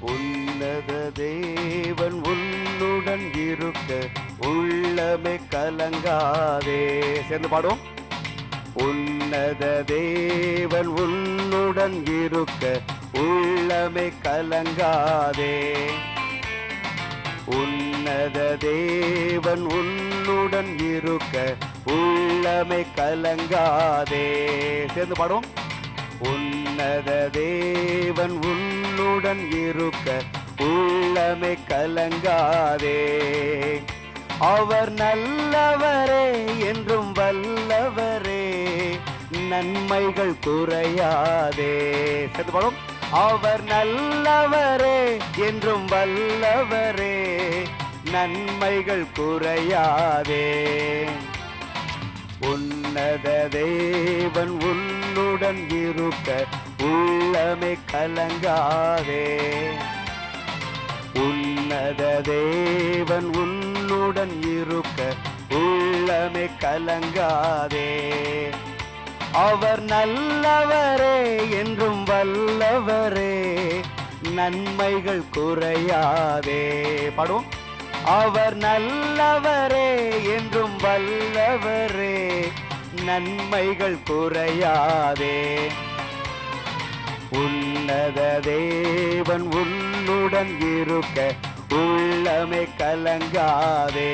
உன்னத தேவன் உன்னுடன் இருக்க உள்ளமே கலங்காதே சேர்ந்து பாடுவோம் உன்னத தேவன் உன்னுடன் இருக்க உள்ளமே கலங்காதே உன்னத தேவன் உன்னுடன் இருக்க உள்ளமே கலங்காதே சேர்ந்து பாடுவோம் உன்னத தேவன் உன்னுடன் இருக்க உள்ளமே கலங்காதே அவர் நல்லவரே என்றும் வல்லவரே நன்மைகள் குறையாதே சேர்ந்து பாடும் அவர் நல்லவரே என்றும் வல்லவரே நன்மைகள் குறையாதே உன்னத தேவன் உன்னுடன் இருக்க உள்ளமே கலங்காதே உன்னத தேவன் உன்னுடன் இருக்க உள்ளமே கலங்காதே அவர் நல்லவரே என்றும் வல்லவரே நன்மைகள் குறையாதே பாடுவோம் அவர் நல்லவரே என்றும் வல்லவரே நன்மைகள் குறையாதே உன்னத தேவன் உன்னுடன் இருக்க உள்ளமே கலங்காதே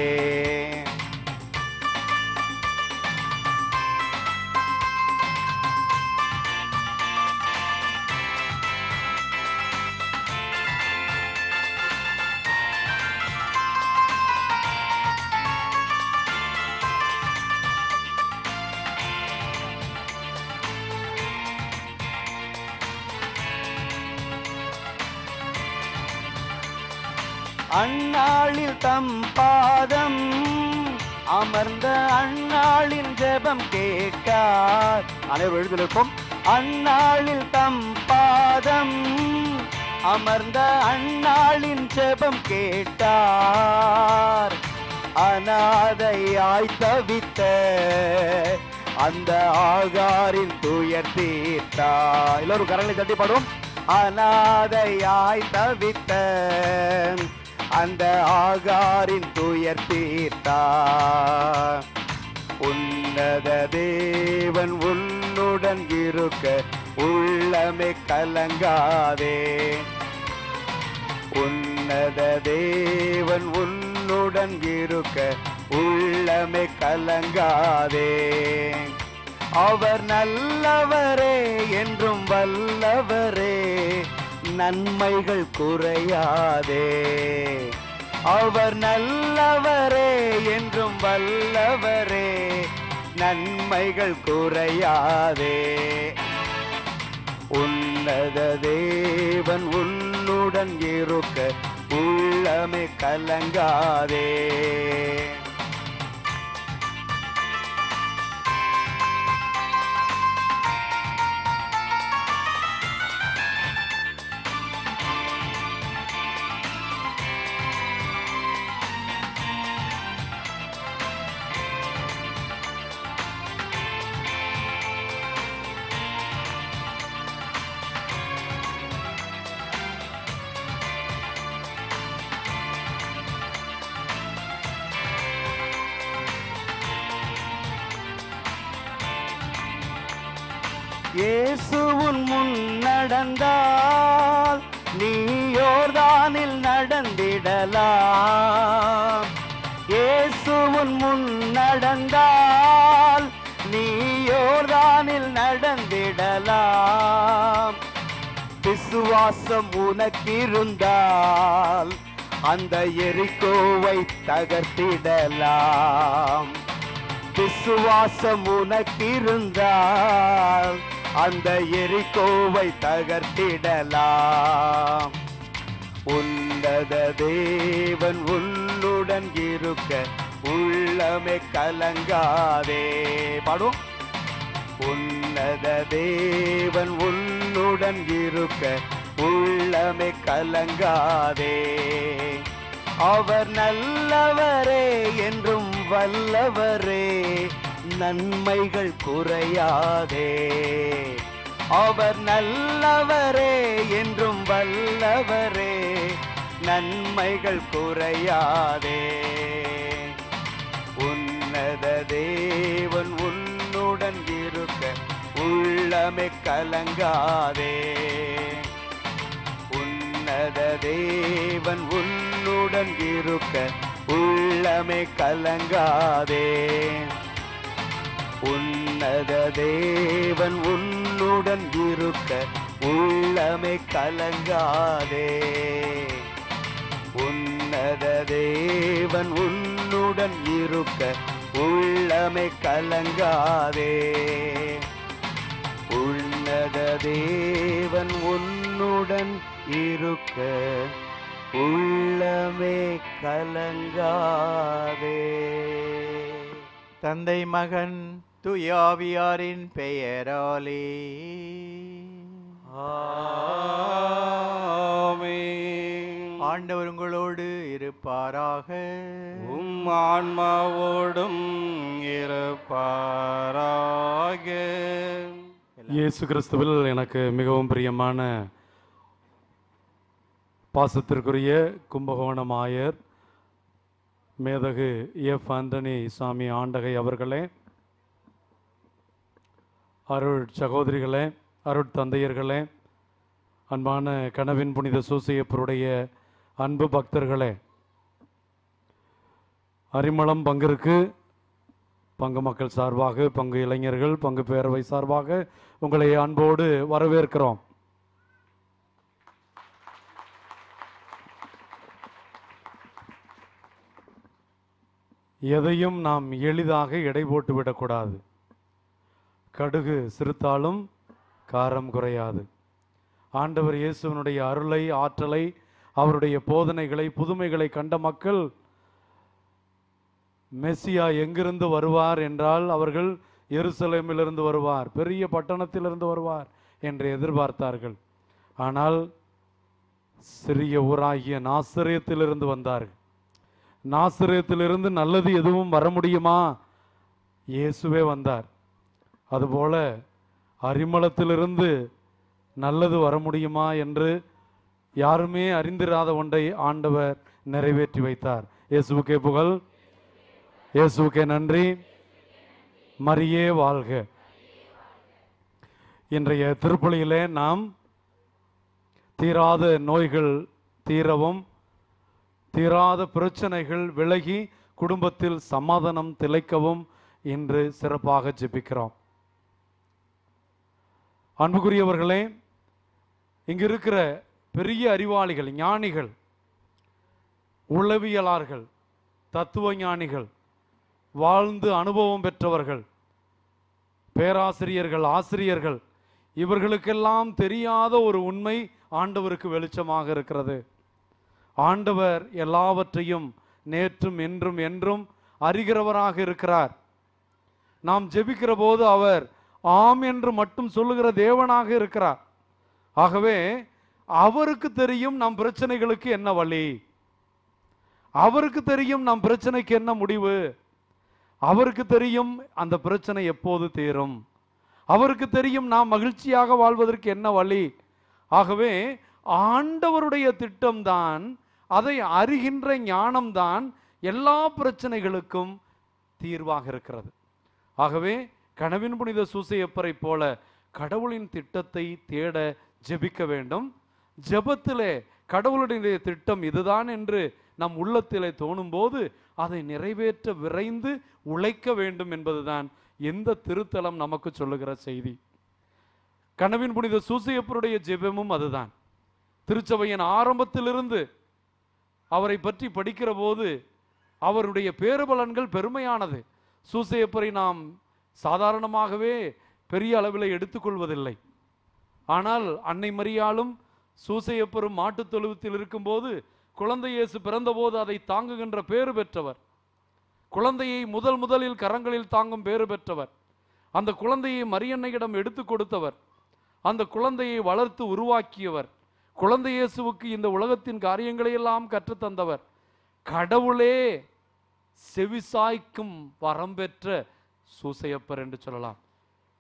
அந்நாளில் தம் பாதம் அமர்ந்த அந்நாளின் ஜெபம் கேட்கார் அனைவரும் எழுதியிருப்போம் அந்நாளில் தம் பாதம் அமர்ந்த அந்நாளின் ஜெபம் கேட்டார் அனாதையாய் தவித்த அந்த ஆகாரின் துயர் தீர்த்தார் எல்லோரும் கரங்களை தட்டி பாடுவோம் அனாதையாய் தவித்த அந்த ஆகாரின் துயர் தீர்த்தார் உன்னத தேவன் உன்னுடன் இருக்க உள்ளமே கலங்காதே உன்னத தேவன் உன்னுடன் இருக்க உள்ளமே கலங்காதே அவர் நல்லவரே என்றும் வல்லவரே நன்மைகள் குறையாதே அவர் நல்லவரே என்றும் வல்லவரே நன்மைகள் குறையாதே உன்னத தேவன் உன்னுடன் இருக்க உள்ளமே கலங்காதே இயேசுவின் முன் நடந்தால் நீ யோர்தானில் நடந்திடலாம் இயேசுவின் முன் நடந்தால் நீ யோர்தானில் நடந்திடலாம் விசுவாசம் உனக்கிருந்தால் அந்த எரிக்கோவை தகர்த்திடலாம் விசுவாசம் உனக்கிருந்தால் அந்த எரிக்கோவை தகர்த்திடலாம் உன்னத தேவன் உன்னுடன் இருக்க உள்ளமே கலங்காதே பாடும் உன்னத தேவன் உன்னுடன் இருக்க உள்ளமே கலங்காதே அவர் நல்லவரே என்றும் வல்லவரே நன்மைகள் குறையாதே அவர் நல்லவரே என்றும் வல்ல நல்லவரே நன்மைகள் குறையாதே உன்னத தேவன் உன்னுடன் இருக்க உள்ளமே கலங்காதே உன்னத தேவன் உன்னுடன் இருக்க உள்ளமே கலங்காதே உன்னத தேவன் உன்னுடன் இருக்க உள்ளமே கலங்காதே உன்னத தேவன் உன்னுடன் இருக்க உள்ளமே கலங்காதே உன்னத தேவன் உன்னுடன் இருக்க உள்ளமே கலங்காதே தந்தை மகன் துயாவியாரின் பெயராலே ஆமென். ஆண்டவர் உங்களோடு இருப்பாராக உம் ஆன்மாவோடும் இருப்பாராக இயேசு கிறிஸ்துவில் எனக்கு மிகவும் பிரியமான பாசத்திற்குரிய கும்பகோணம் ஆயர் மேதகு எஃப் ஆண்டனி சாமி ஆண்டகை அவர்களே அருள் சகோதரிகளே அருள் தந்தையர்களே அன்பான கனவின் புனித சூசையப்பருடைய அன்பு பக்தர்களே அரிமளம் பங்கிற்கு பங்கு மக்கள் சார்பாக பங்கு இளைஞர்கள் பங்கு பேரவை சார்பாக உங்களை அன்போடு வரவேற்கிறோம் எதையும் நாம் எளிதாக எடை போட்டு விடக்கூடாது கடுகு சிறுத்தாலும் காரம் குறையாது ஆண்டவர் இயேசுவனுடைய அருளை ஆற்றலை அவருடைய போதனைகளை புதுமைகளை கண்ட மக்கள் மெஸ்ஸியா எங்கிருந்து வருவார் என்றால் அவர்கள் எருசலேமிலிருந்து வருவார் பெரிய பட்டணத்திலிருந்து வருவார் என்று எதிர்பார்த்தார்கள் ஆனால் சிறிய ஊராகிய நாசிரியத்திலிருந்து வந்தார்கள் நாசிரியத்திலிருந்து நல்லது எதுவும் வர முடியுமா இயேசுவே வந்தார் அதுபோல அரிமளத்திலிருந்து நல்லது வர முடியுமா என்று யாருமே அறிந்திராத ஒன்றை ஆண்டவர் நிறைவேற்றி வைத்தார் இயேசுவுக்கே புகழ் இயேசுவுக்கே நன்றி மரியே வாழ்க இன்றைய திருப்பலியிலே நாம் தீராத நோய்கள் தீரவும் தீராத பிரச்சனைகள் விலகி குடும்பத்தில் சமாதானம் திளைக்கவும் இன்று சிறப்பாக ஜெபிக்கிறோம் அன்புக்குரியவர்களே இங்கு இருக்கிற பெரிய அறிவாளிகள் ஞானிகள் உளவியலார்கள் தத்துவ ஞானிகள் வாழ்ந்து அனுபவம் பெற்றவர்கள் பேராசிரியர்கள் ஆசிரியர்கள் இவர்களுக்கெல்லாம் தெரியாத ஒரு உண்மை ஆண்டவருக்கு வெளிச்சமாக இருக்கிறது ஆண்டவர் எல்லாவற்றையும் நேற்றும் இன்றும் என்றும் அறிகிறவராக இருக்கிறார் நாம் ஜெபிக்கிற போது அவர் ஆம் என்று மட்டும் சொல்லுகிற தேவனாக இருக்கிறார் ஆகவே அவருக்கு தெரியும் நம் பிரச்சனைகளுக்கு என்ன வழி அவருக்கு தெரியும் நம் பிரச்சனைக்கு என்ன முடிவு அவருக்கு தெரியும் அந்த பிரச்சனை எப்போது தீரும் அவருக்கு தெரியும் நாம் மகிழ்ச்சியாக வாழ்வதற்கு என்ன வழி ஆகவே ஆண்டவருடைய திட்டம்தான் அதை அறிகின்ற ஞானம்தான் எல்லா பிரச்சனைகளுக்கும் தீர்வாக இருக்கிறது ஆகவே கனவின் புனித சூசையப்பரை போல கடவுளின் திட்டத்தை தேட ஜெபிக்க வேண்டும் ஜெபத்திலே கடவுளுடைய திட்டம் இதுதான் என்று நம் உள்ளத்திலே தோணும்போது அதை நிறைவேற்ற விரைந்து உழைக்க வேண்டும் என்பதுதான் எந்த திருத்தலம் நமக்கு சொல்லுகிற செய்தி கனவின் புனித சூசையப்பருடைய ஜெபமும் அதுதான் திருச்சபையின் ஆரம்பத்திலிருந்து அவரை பற்றி படிக்கிற போது அவருடைய பேறுபலன்கள் பெருமையானது சூசையப்பரை நாம் சாதாரணமாகவே பெரிய அளவில் எடுத்துக்கொள்வதில்லை ஆனால் அன்னை மரியாளும் சூசையப்பரும் மாட்டுத் தொழுவத்தில் இருக்கும்போது குழந்தை இயேசு பிறந்தபோது அதை தாங்குகின்ற பேறு பெற்றவர் குழந்தையை முதல் முதலில் கரங்களில் தாங்கும் பேறு பெற்றவர் அந்த குழந்தையை மரியன்னையிடம் எடுத்து கொடுத்தவர் அந்த குழந்தையை வளர்த்து உருவாக்கியவர் குழந்தை இயேசுவுக்கு இந்த உலகத்தின் காரியங்களை எல்லாம் கற்றுத்தந்தவர் கடவுளே செவிசாய்க்கும் வரம் பெற்ற சூசையப்பர் என்று சொல்லலாம்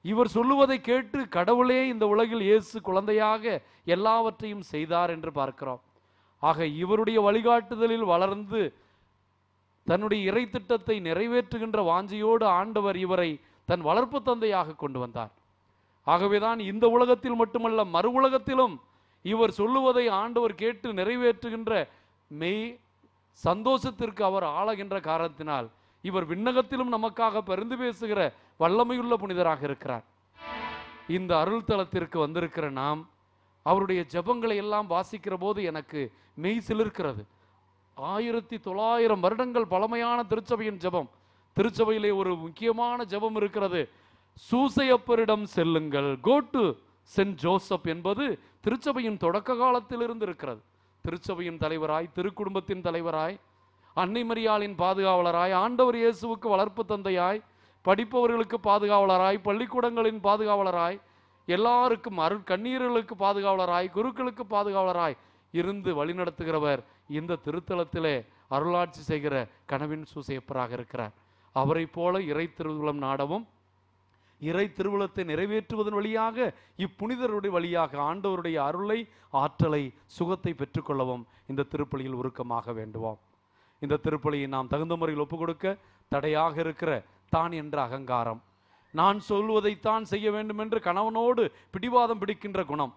இவர் சொல்லுவதை கேட்டு கடவுளே இந்த உலகில் இயேசு குழந்தையாக எல்லாவற்றையும் செய்தார் என்று பார்க்கிறோம் ஆக இவருடைய வழிகாட்டுதலில் வளர்ந்து தன்னுடைய இறை திட்டத்தை நிறைவேற்றுகின்ற வாஞ்சையோடு ஆண்டவர் இவரை தன் வளர்ப்பு தந்தையாக கொண்டு வந்தார் ஆகவேதான் இந்த உலகத்தில் மட்டுமல்ல மறு உலகத்திலும் இவர் சொல்லுவதை ஆண்டவர் கேட்டு நிறைவேற்றுகின்ற மெய் சந்தோஷத்திற்கு அவர் ஆளுகின்ற காரணத்தினால் இவர் விண்ணகத்திலும் நமக்காக பரிந்து பேசுகிற வல்லமையுள்ள புனிதராக இருக்கிறார் இந்த அருள் தலத்திற்கு வந்திருக்கிற நாம் அவருடைய ஜெபங்களை எல்லாம் வாசிக்கிற போது எனக்கு மெய் சிலிர்க்கிறது ஆயிரத்தி தொள்ளாயிரம் வருடங்கள் பழமையான திருச்சபையின் ஜெபம் திருச்சபையிலே ஒரு முக்கியமான ஜெபம் இருக்கிறது சூசையப்பரிடம் செல்லுங்கள் கோ டு சென்ட் ஜோசப் என்பது திருச்சபையின் தொடக்க காலத்திலிருந்து இருக்கிறது திருச்சபையின் தலைவராய் திருக்குடும்பத்தின் தலைவராய் அன்னை மரியாளின் பாதுகாவலராய் ஆண்டவர் இயேசுவுக்கு வளர்ப்பு தந்தையாய் படிப்பவர்களுக்கு பாதுகாவலராய் பள்ளிக்கூடங்களின் பாதுகாவலராய் எல்லாருக்கும் அருள் கண்ணீர்களுக்கு பாதுகாவலராய் குருக்களுக்கு பாதுகாவலராய் இருந்து வழிநடத்துகிறவர் இந்த திருத்தலத்திலே அருளாட்சி செய்கிற கனவின் சூசையப்பராக இருக்கிறார் அவரைப் போல இறை திருவுளம் நாடவும் இறை திருவுளத்தை நிறைவேற்றுவதன் வழியாக இப்புனிதருடைய வழியாக ஆண்டவருடைய அருளை ஆற்றலை சுகத்தை பெற்றுக்கொள்ளவும் இந்த திருப்பலியில் உருக்கமாக வேண்டுவோம் இந்த திருப்பலியை நாம் தகுந்த முறையில் ஒப்புக் கொடுக்க தடையாக இருக்கிற தான் என்ற அகங்காரம் நான் சொல்வதைத்தான் செய்ய வேண்டும் என்று கணவனோடு பிடிவாதம் பிடிக்கின்ற குணம்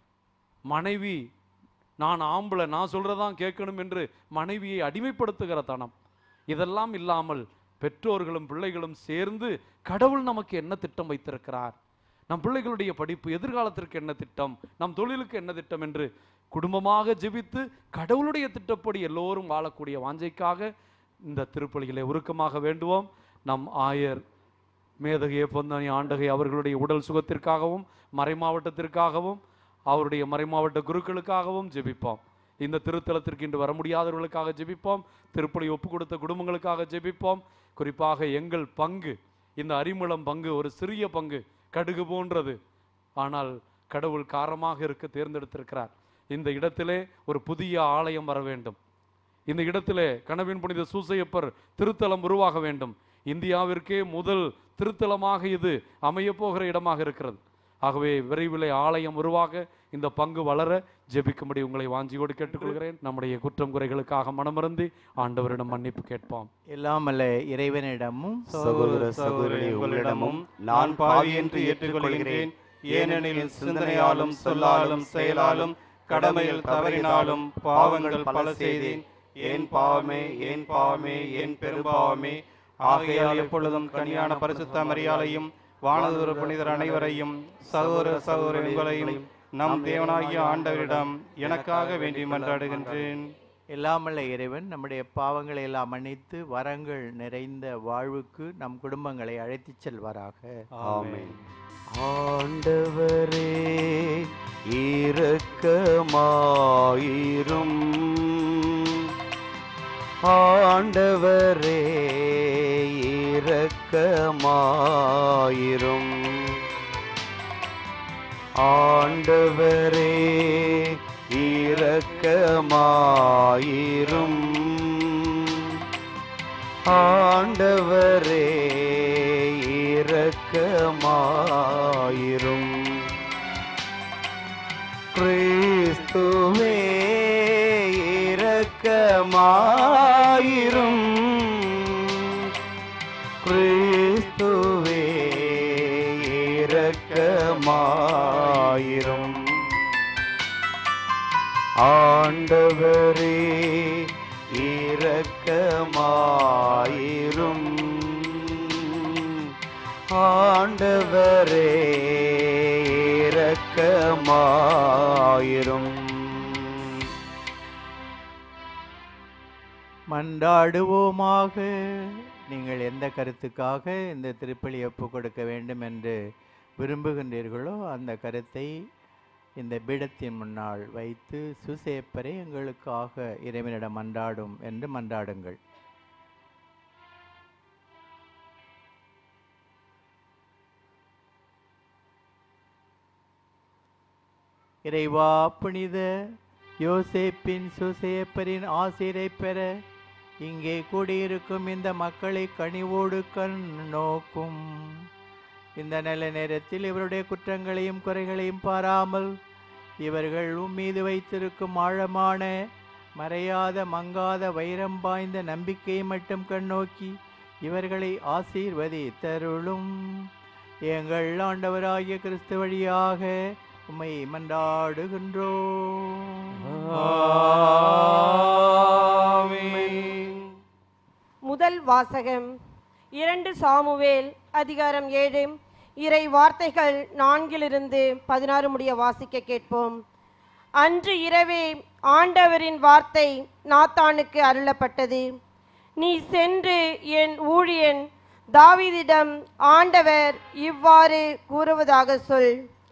மனைவி நான் ஆம்பளை நான் சொல்றதான் கேட்கணும் என்று மனைவியை அடிமைப்படுத்துகிற தனம் இதெல்லாம் இல்லாமல் பெற்றோர்களும் பிள்ளைகளும் சேர்ந்து கடவுள் நமக்கு என்ன திட்டம் வைத்திருக்கிறார் நம் பிள்ளைகளுடைய படிப்பு எதிர்காலத்திற்கு என்ன திட்டம் நம் தொழிலுக்கு என்ன திட்டம் என்று குடும்பமாக ஜெபித்து கடவுளுடைய திட்டப்படி எல்லோரும் வாழக்கூடிய வாஞ்சைக்காக இந்த திருப்பலிகளை உருக்கமாக வேண்டுவோம் நம் ஆயர் மேதகைய பொந்தனி ஆண்டகை அவர்களுடைய உடல் சுகத்திற்காகவும் மறைமாவட்டத்திற்காகவும் அவருடைய மறைமாவட்ட குருக்களுக்காகவும் ஜெபிப்போம் இந்த திருத்தலத்திற்கு இன்று வர முடியாதவர்களுக்காக ஜெபிப்போம் திருப்பலி ஒப்பு கொடுத்த குடும்பங்களுக்காக ஜெபிப்போம் குறிப்பாக எங்கள் பங்கு இந்த அரிமளம் பங்கு ஒரு சிறிய பங்கு கடுகு போன்றது ஆனால் கடவுள் காரமாக இருக்க தேர்ந்தெடுத்திருக்கிறார் இந்த இடத்திலே ஒரு புதிய ஆலயம் வர வேண்டும் இந்த இடத்திலே கனவின் புனித சூசையப்பர் திருத்தலம் உருவாக வேண்டும் இந்தியாவிற்கே முதல் திருத்தலமாக இது அமையப் போகிற இடமாக இருக்கிறது ஆகவே விரைவிலே ஆலயம் உருவாக இந்த பங்கு வளர ஜெபிக்கும்படி உங்களை வாஞ்சியோடு கேட்டுக்கொள்கிறேன் நம்முடைய குற்றம் குறைகளுக்காக மனமருந்தி ஆண்டவரிடம் மன்னிப்பு கேட்போம் எல்லாம் அல்ல இறைவனிடமும் சகோதர சகோதரி உங்களிடமும் நான் பாவி என்று ஏற்றுக்கொள்கிறேன் ஏனெனில் சிந்தனையாலும் சொல்லாலும் செயலாலும் கடமையில் தவறினாலும் பாவங்கள் பல செய்தேன் ஏன் பாவமே ஏன் பாவமே ஏன் பெரும்பாவமே ஆகையால் எப்பொழுதும் கனியான பரிசுத்த மரியாதையும் வானதூர புனிதர் அனைவரையும் சகோதர சகோதரி உங்களையும் நம் தேவனாகிய ஆண்டவரிடம் எனக்காக வேண்டி மன்றாடுகின்றேன் எல்லாமல்ல இறைவன் நம்முடைய பாவங்களை எல்லாம் மன்னித்து வரங்கள் நிறைந்த வாழ்வுக்கு நம் குடும்பங்களை அழைத்துச் செல்வாராக ஆமென் ஆண்டவரே இரக்கமாயிரும் ஆண்டவரே இரக்கமாயிரும் ஆண்டவரே இரக்கமாயிரும் ஆண்டவரே இரக்கமாயிரும் கிறிஸ்துவே இரக்கமாயிரும் கிறிஸ்துவே இரக்கமாயிரும் ஆண்டவரே இரக்கமாயிரும் ஆண்டவரே இரக்கமாயிரும் மன்றாடுவோமாக நீங்கள் எந்த கருத்துக்காக இந்த திருப்பலி ஒப்பு கொடுக்க வேண்டும் என்று விரும்புகின்றீர்களோ அந்த கருத்தை இந்த பீடத்தின் முன்னால் வைத்து சுசேப்பரை எங்களுக்காக இறைவனிடம் மன்றாடும் என்று மன்றாடுங்கள் இறைவா புனித யோசேப்பின் சுசேப்பரின் ஆசிரை பெற இங்கே கூடியிருக்கும் இந்த மக்களை கனிவோடு கண் நோக்கும் இந்த நல்ல நேரத்தில் இவருடைய குற்றங்களையும் குறைகளையும் பாராமல் இவர்கள் உம் மீது வைத்திருக்கும் ஆழமான மறையாத மங்காத வைரம் பாய்ந்த நம்பிக்கையை மட்டும் கண்ணோக்கி இவர்களை ஆசீர்வதித்தருளும் எங்கள் ஆண்டவராகிய கிறிஸ்து வழியாக உம்மை மன்றாடுகின்றோம் ஆமென். முதல் வாசகம் இரண்டு சாமுவேல் அதிகாரம் ஏழு இறை வார்த்தைகள் நான்கிலிருந்து பதினாறு முடிய வாசிக்க கேட்போம் அன்று இரவே ஆண்டவரின் வார்த்தை நாத்தானுக்கு அருளப்பட்டது நீ சென்று என் ஊழியன் தாவீதிடம் ஆண்டவர் இவ்வாறு கூறுவதாக சொல்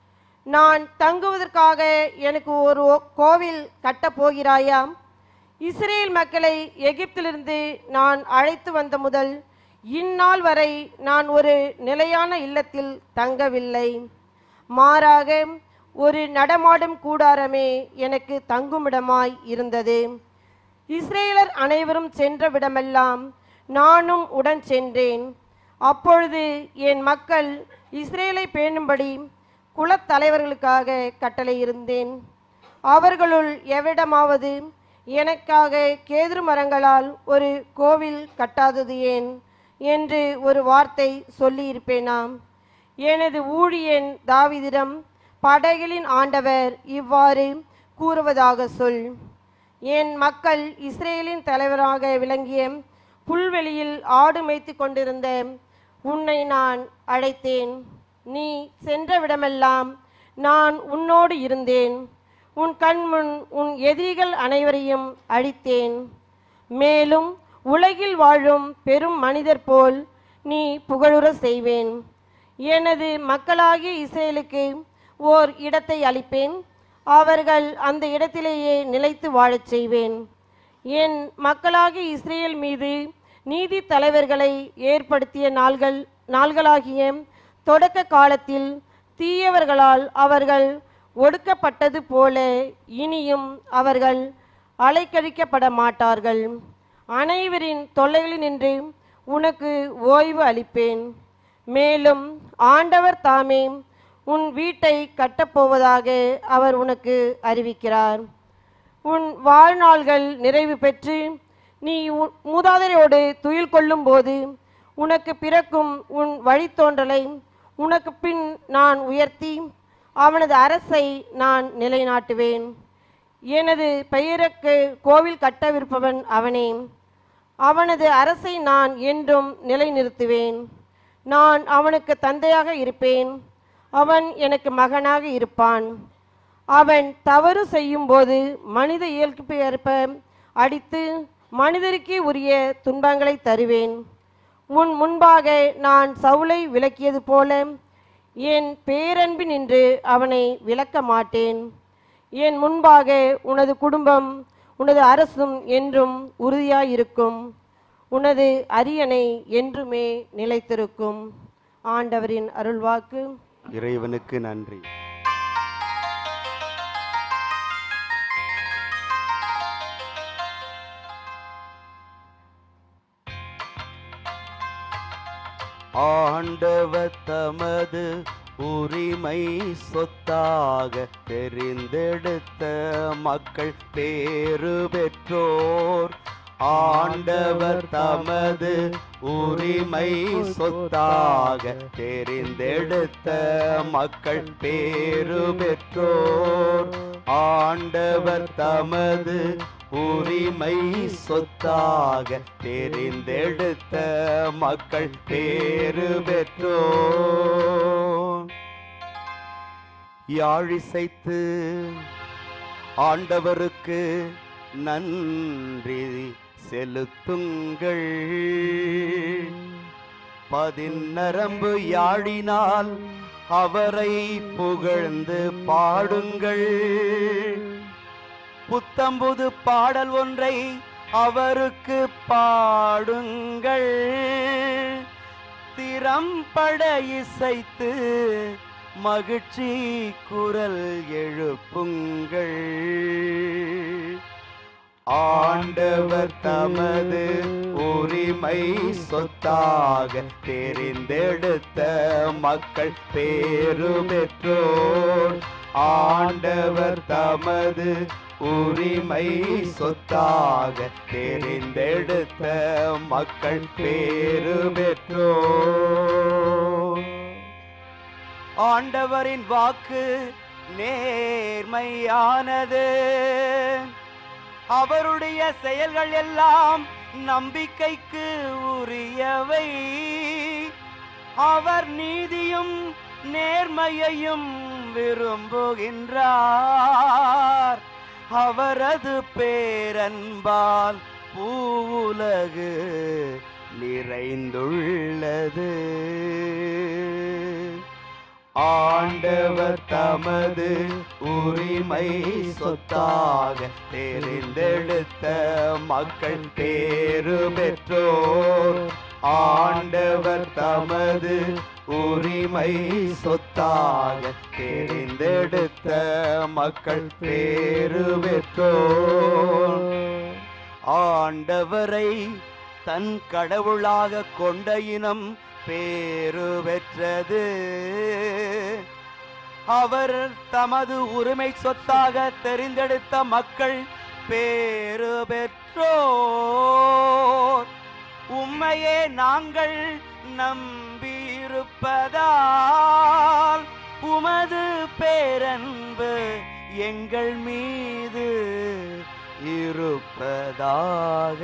நான் தங்குவதற்காக எனக்கு ஒரு கோவில் கட்டப் போகிறாயா இஸ்ரேல் மக்களை எகிப்திலிருந்து நான் அழைத்து வந்த முதல் இந்நாள் வரை நான் ஒரு நிலையான இல்லத்தில் தங்கவில்லை மாறாக ஒரு நடமாடும் கூடாரமே எனக்கு தங்குமிடமாய் இருந்தது இஸ்ரேலர் அனைவரும் சென்ற விடமெல்லாம் நானும் உடன் சென்றேன் அப்பொழுது என் மக்கள் இஸ்ரேலை பேணும்படி குலத்தலைவர்களுக்காக கட்டளையிருந்தேன் அவர்களுள் எவ்விடமாவது எனக்காக கேதுரு மரங்களால் ஒரு கோவில் கட்டாதது ஏன் என்று ஒரு வார்த்தை சொல்லியிருப்பேனாம் எனது ஊழியன் தாவீதிடம் படைகளின் ஆண்டவர் இவ்வாறு கூறுவதாக சொல் என் மக்கள் இஸ்ரேலின் தலைவராக விளங்கிய புல்வெளியில் ஆடு மேய்த்து கொண்டிருந்த உன்னை நான் அழைத்தேன் நீ சென்ற விடமெல்லாம் நான் உன்னோடு இருந்தேன் உன் கண்முன் உன் எதிரிகள் அனைவரையும் அழித்தேன் மேலும் உலகில் வாழும் பெரும் மனிதர் போல் நீ புகழுற செய்வேன் எனது மக்களாகிய இஸ்ரேலுக்கு ஓர் இடத்தை அளிப்பேன் அவர்கள் அந்த இடத்திலேயே நிலைத்து வாழச் செய்வேன் என் மக்களாகிய இஸ்ரேல் மீது நீதி தலைவர்களை ஏற்படுத்திய நாள்கள் நாள்களாகிய தொடக்க காலத்தில் தீயவர்களால் அவர்கள் ஒடுக்கப்பட்டது போல இனியும் அவர்கள் அலைக்கழிக்கப்பட மாட்டார்கள் அனைவரின் தொல்லைகளினின்று உனக்கு ஓய்வு அளிப்பேன் மேலும் ஆண்டவர் தாமே உன் வீட்டை கட்டப்போவதாக அவர் உனக்கு அறிவிக்கிறார் உன் வாழ்நாள்கள் நிறைவு பெற்று நீ உன் மூதாதையரோடு துயில் கொள்ளும் போது உனக்கு பிறக்கும் உன் வழித்தோன்றலை உனக்கு பின் நான் உயர்த்தி அவனது அரசை நான் நிலைநாட்டுவேன் எனது பெயருக்கு கோவில் கட்டவிருப்பவன் அவனே அவனது அரசை நான் என்றும் நிலைநிறுத்துவேன் நான் அவனுக்கு தந்தையாக இருப்பேன் அவன் எனக்கு மகனாக இருப்பான் அவன் தவறு செய்யும்போது மனித இயல்பு ஏற்ப அடித்து மனிதருக்கே உரிய துன்பங்களை தருவேன் உன் முன்பாக நான் சவுலை விலக்கியது போல என் பேரன்பின் நின்று அவனை விலக்க மாட்டேன் என் முன்பாக உனது குடும்பம் உனது அரசும் என்றும் உறுதியாயிருக்கும் உனது அரியணை என்றுமே நிலைத்திருக்கும் ஆண்டவரின் அருள்வாக்கு இறைவனுக்கு நன்றி ஆண்டவர் தமது உரிமை சொத்தாக தெரிந்தெடுத்த மக்கள் பேறு பெற்றோர் ஆண்டவர் தமது உரிமை சொத்தாக தெரிந்தெடுத்த மக்கள் பேறு பெற்றோர் ஆண்டவர் தமது உரிமை சொத்தாக தெரிந்தெடுத்த மக்கள் பேறு பெற்றோர் யாழிசைத்து ஆண்டவருக்கு நன்றி செலுத்துங்கள் பதிநரம்பு யாழினால் அவரை புகழ்ந்து பாடுங்கள் புத்தம்புது பாடல் ஒன்றை அவருக்கு பாடுங்கள் திறம்பட இசைத்து மகிழ்ச்சி குரல் எழுப்புங்கள் ஆண்டவர் தமது உரிமை சொத்தாக தெரிந்தெடுத்த மக்கள் பேரு பெற்றோர் ஆண்டவர் தமது உரிமை சொத்தாக தெரிந்தெடுத்த மக்கள் பேரு பெற்றோர் ஆண்டவரின் வாக்கு நேர்மையானது அவருடைய செயல்கள் எல்லாம் நம்பிக்கைக்கு உரியவை அவர் நீதியும் நேர்மையையும் விரும்புகின்றார் அவரது பேரன்பால் பூவுலகு நிறைந்துள்ளது ஆண்டவர் தமது உரிமை சொத்தாக தெரிந்தெடுத்த மக்கள் பேரு பெற்றோர் ஆண்டவர் தமது உரிமை சொத்தாக தெரிந்தெடுத்த மக்கள் பேரு பெற்றோர் ஆண்டவரை தன் கடவுளாக கொண்ட இனம் பேரு பெற்றது அவர் தமது உரிமை சொத்தாக தெரிந்தெடுத்த மக்கள் பேரு பெற்றோர் உம்மையே நாங்கள் நம்பியிருப்பதால் உமது பேரன்பு எங்கள் மீது இருப்பதாக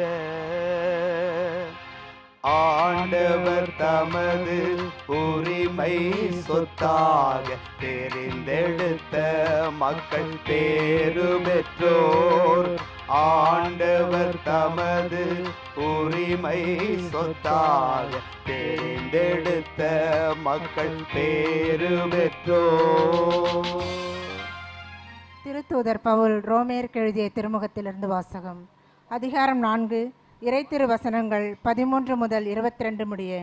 ஆண்டவர் தமது உரிமை சொத்தாக தெரிந்தெடுத்த மக்கள் பேரு பெற்றோர் ஆண்டவர் தமது உரிமை சொத்தாக தெரிந்தெடுத்த மக்கள் பேரு பெற்றோர் திருத்தூதர் பவுல் ரோமேற்கு எழுதிய திருமுகத்திலிருந்து வாசகம் அதிகாரம் நான்கு இறை திருவசனங்கள் பதிமூன்று முதல் இருபத்தி ரெண்டு முடிய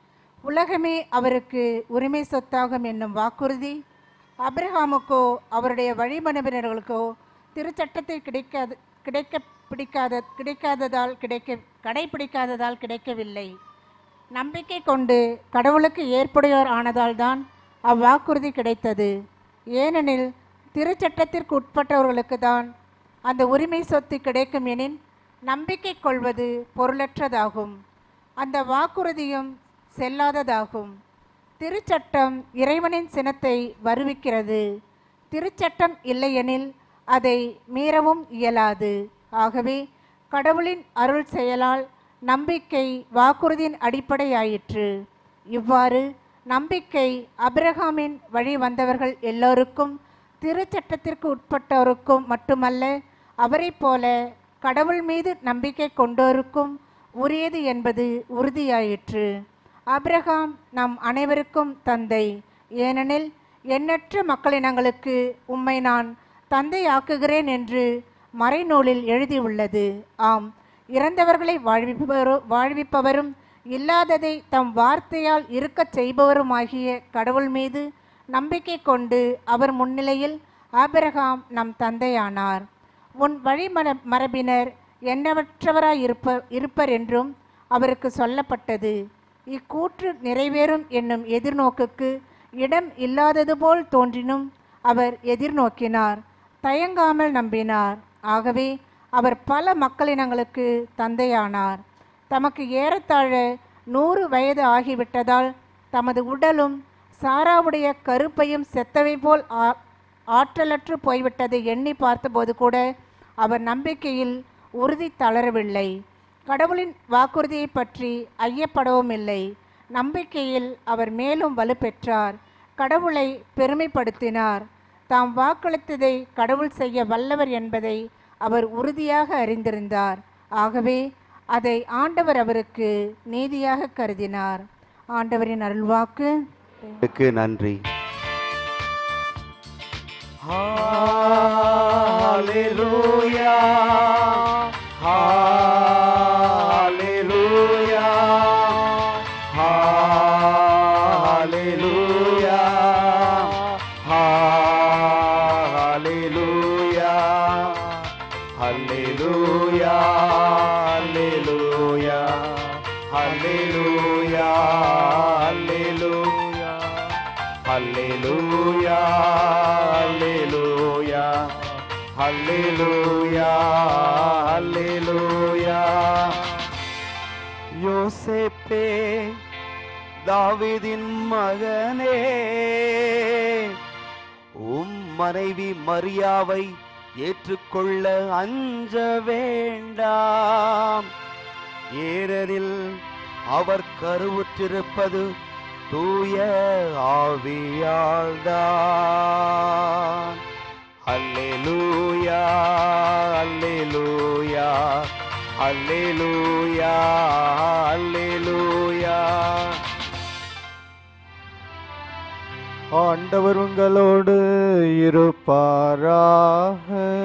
உலகமே அவருக்கு உரிமை சொத்தாகும் என்னும் வாக்குறுதி அப்ரஹாமுக்கோ அவருடைய வழிமரபினர்களுக்கோ திருச்சட்டத்தை கிடைக்காத கிடைக்க பிடிக்காத கிடைக்காததால் கிடைக்க கடைபிடிக்காததால் கிடைக்கவில்லை நம்பிக்கை கொண்டு கடவுளுக்கு ஏற்புடையோர் ஆனதால்தான் அவ்வாக்குறுதி கிடைத்தது ஏனெனில் திருச்சட்டத்திற்கு உட்பட்டவர்களுக்கு தான் அந்த உரிமை சொத்து கிடைக்கும் எனின் நம்பிக்கை கொள்வது பொருளற்றதாகும் அந்த வாக்குறுதியும் செல்லாததாகும் திருச்சட்டம் இறைவனின் சினத்தை வருவிக்கிறது திருச்சட்டம் இல்லையெனில் அதை மீறவும் இயலாது ஆகவே கடவுளின் அருள் செயலால் நம்பிக்கை வாக்குறுதியின் அடிப்படையாயிற்று இவ்வாறு நம்பிக்கை அபிரகாமின் வழி வந்தவர்கள் எல்லோருக்கும் திருச்சட்டத்திற்கு உட்பட்டோருக்கும் மட்டுமல்ல அவரைப் போல கடவுள் மீது நம்பிக்கை கொண்டோருக்கும் உரியது என்பது உறுதியாயிற்று அபிரகாம் நம் அனைவருக்கும் தந்தை ஏனெனில் எண்ணற்ற மக்களினங்களுக்கு உம்மை நான் தந்தையாக்குகிறேன் என்று மறைநூலில் எழுதியுள்ளது ஆம் இறந்தவர்களை வாழ்விப்பவரோ வாழ்விப்பவரும் இல்லாததை தம் வார்த்தையால் இருக்கச் செய்பவருமாகிய கடவுள் மீது நம்பிக்கை கொண்டு அவர் முன்னிலையில் ஆபிரகாம் நம் தந்தையானார் உன் வழிமர மரபினர் எண்ணவற்றவராய் இருப்ப இருப்பர் என்றும் அவருக்கு சொல்லப்பட்டது இக்கூற்று நிறைவேறும் என்னும் எதிர்நோக்குக்கு இடம் இல்லாதது போல் தோன்றினும் அவர் எதிர்நோக்கினார் தயங்காமல் நம்பினார் ஆகவே அவர் பல மக்களினங்களுக்கு தந்தையானார் தமக்கு ஏறத்தாழ நூறு வயது ஆகிவிட்டதால் தமது உடலும் சாராவுடைய கருப்பையும் செத்தவை போல் ஆ- ஆற்றலற்று போய்விட்டதை எண்ணி பார்த்தபோது கூட அவர் நம்பிக்கையில் உறுதி தளரவில்லை கடவுளின் வாக்குறுதியை பற்றி ஐயப்படவும் இல்லை நம்பிக்கையில் அவர் மேலும் வலுப்பெற்றார் கடவுளை பெருமைப்படுத்தினார் தாம் வாக்களித்ததை கடவுள் செய்ய வல்லவர் என்பதை அவர் உறுதியாக அறிந்திருந்தார் ஆகவே அதை ஆண்டவர் அவருக்கு நீதியாக கருதினார் ஆண்டவரின் அருள்வாக்கு க்கு நன்றி Hallelujah. Hallelujah. Hallelujah. Hallelujah. Hallelujah. அல்லேலூயா அல்லேலூயா அல்லேலூயா அல்லேலூயா யோசேப்பே தாவீதின் மகனே உம் மனைவி மரியாவை ஏற்றுக்கொள்ள அஞ்ச வேண்டாம் ஏனெனில் அவர் கருவுற்றிருப்பது தூய ஆவியால்தான் அல்லேலூயா அல்லேலூயா அல்லேலூயா அல்லேலூயா ஆண்டவர் உங்களோடு இருப்பாராக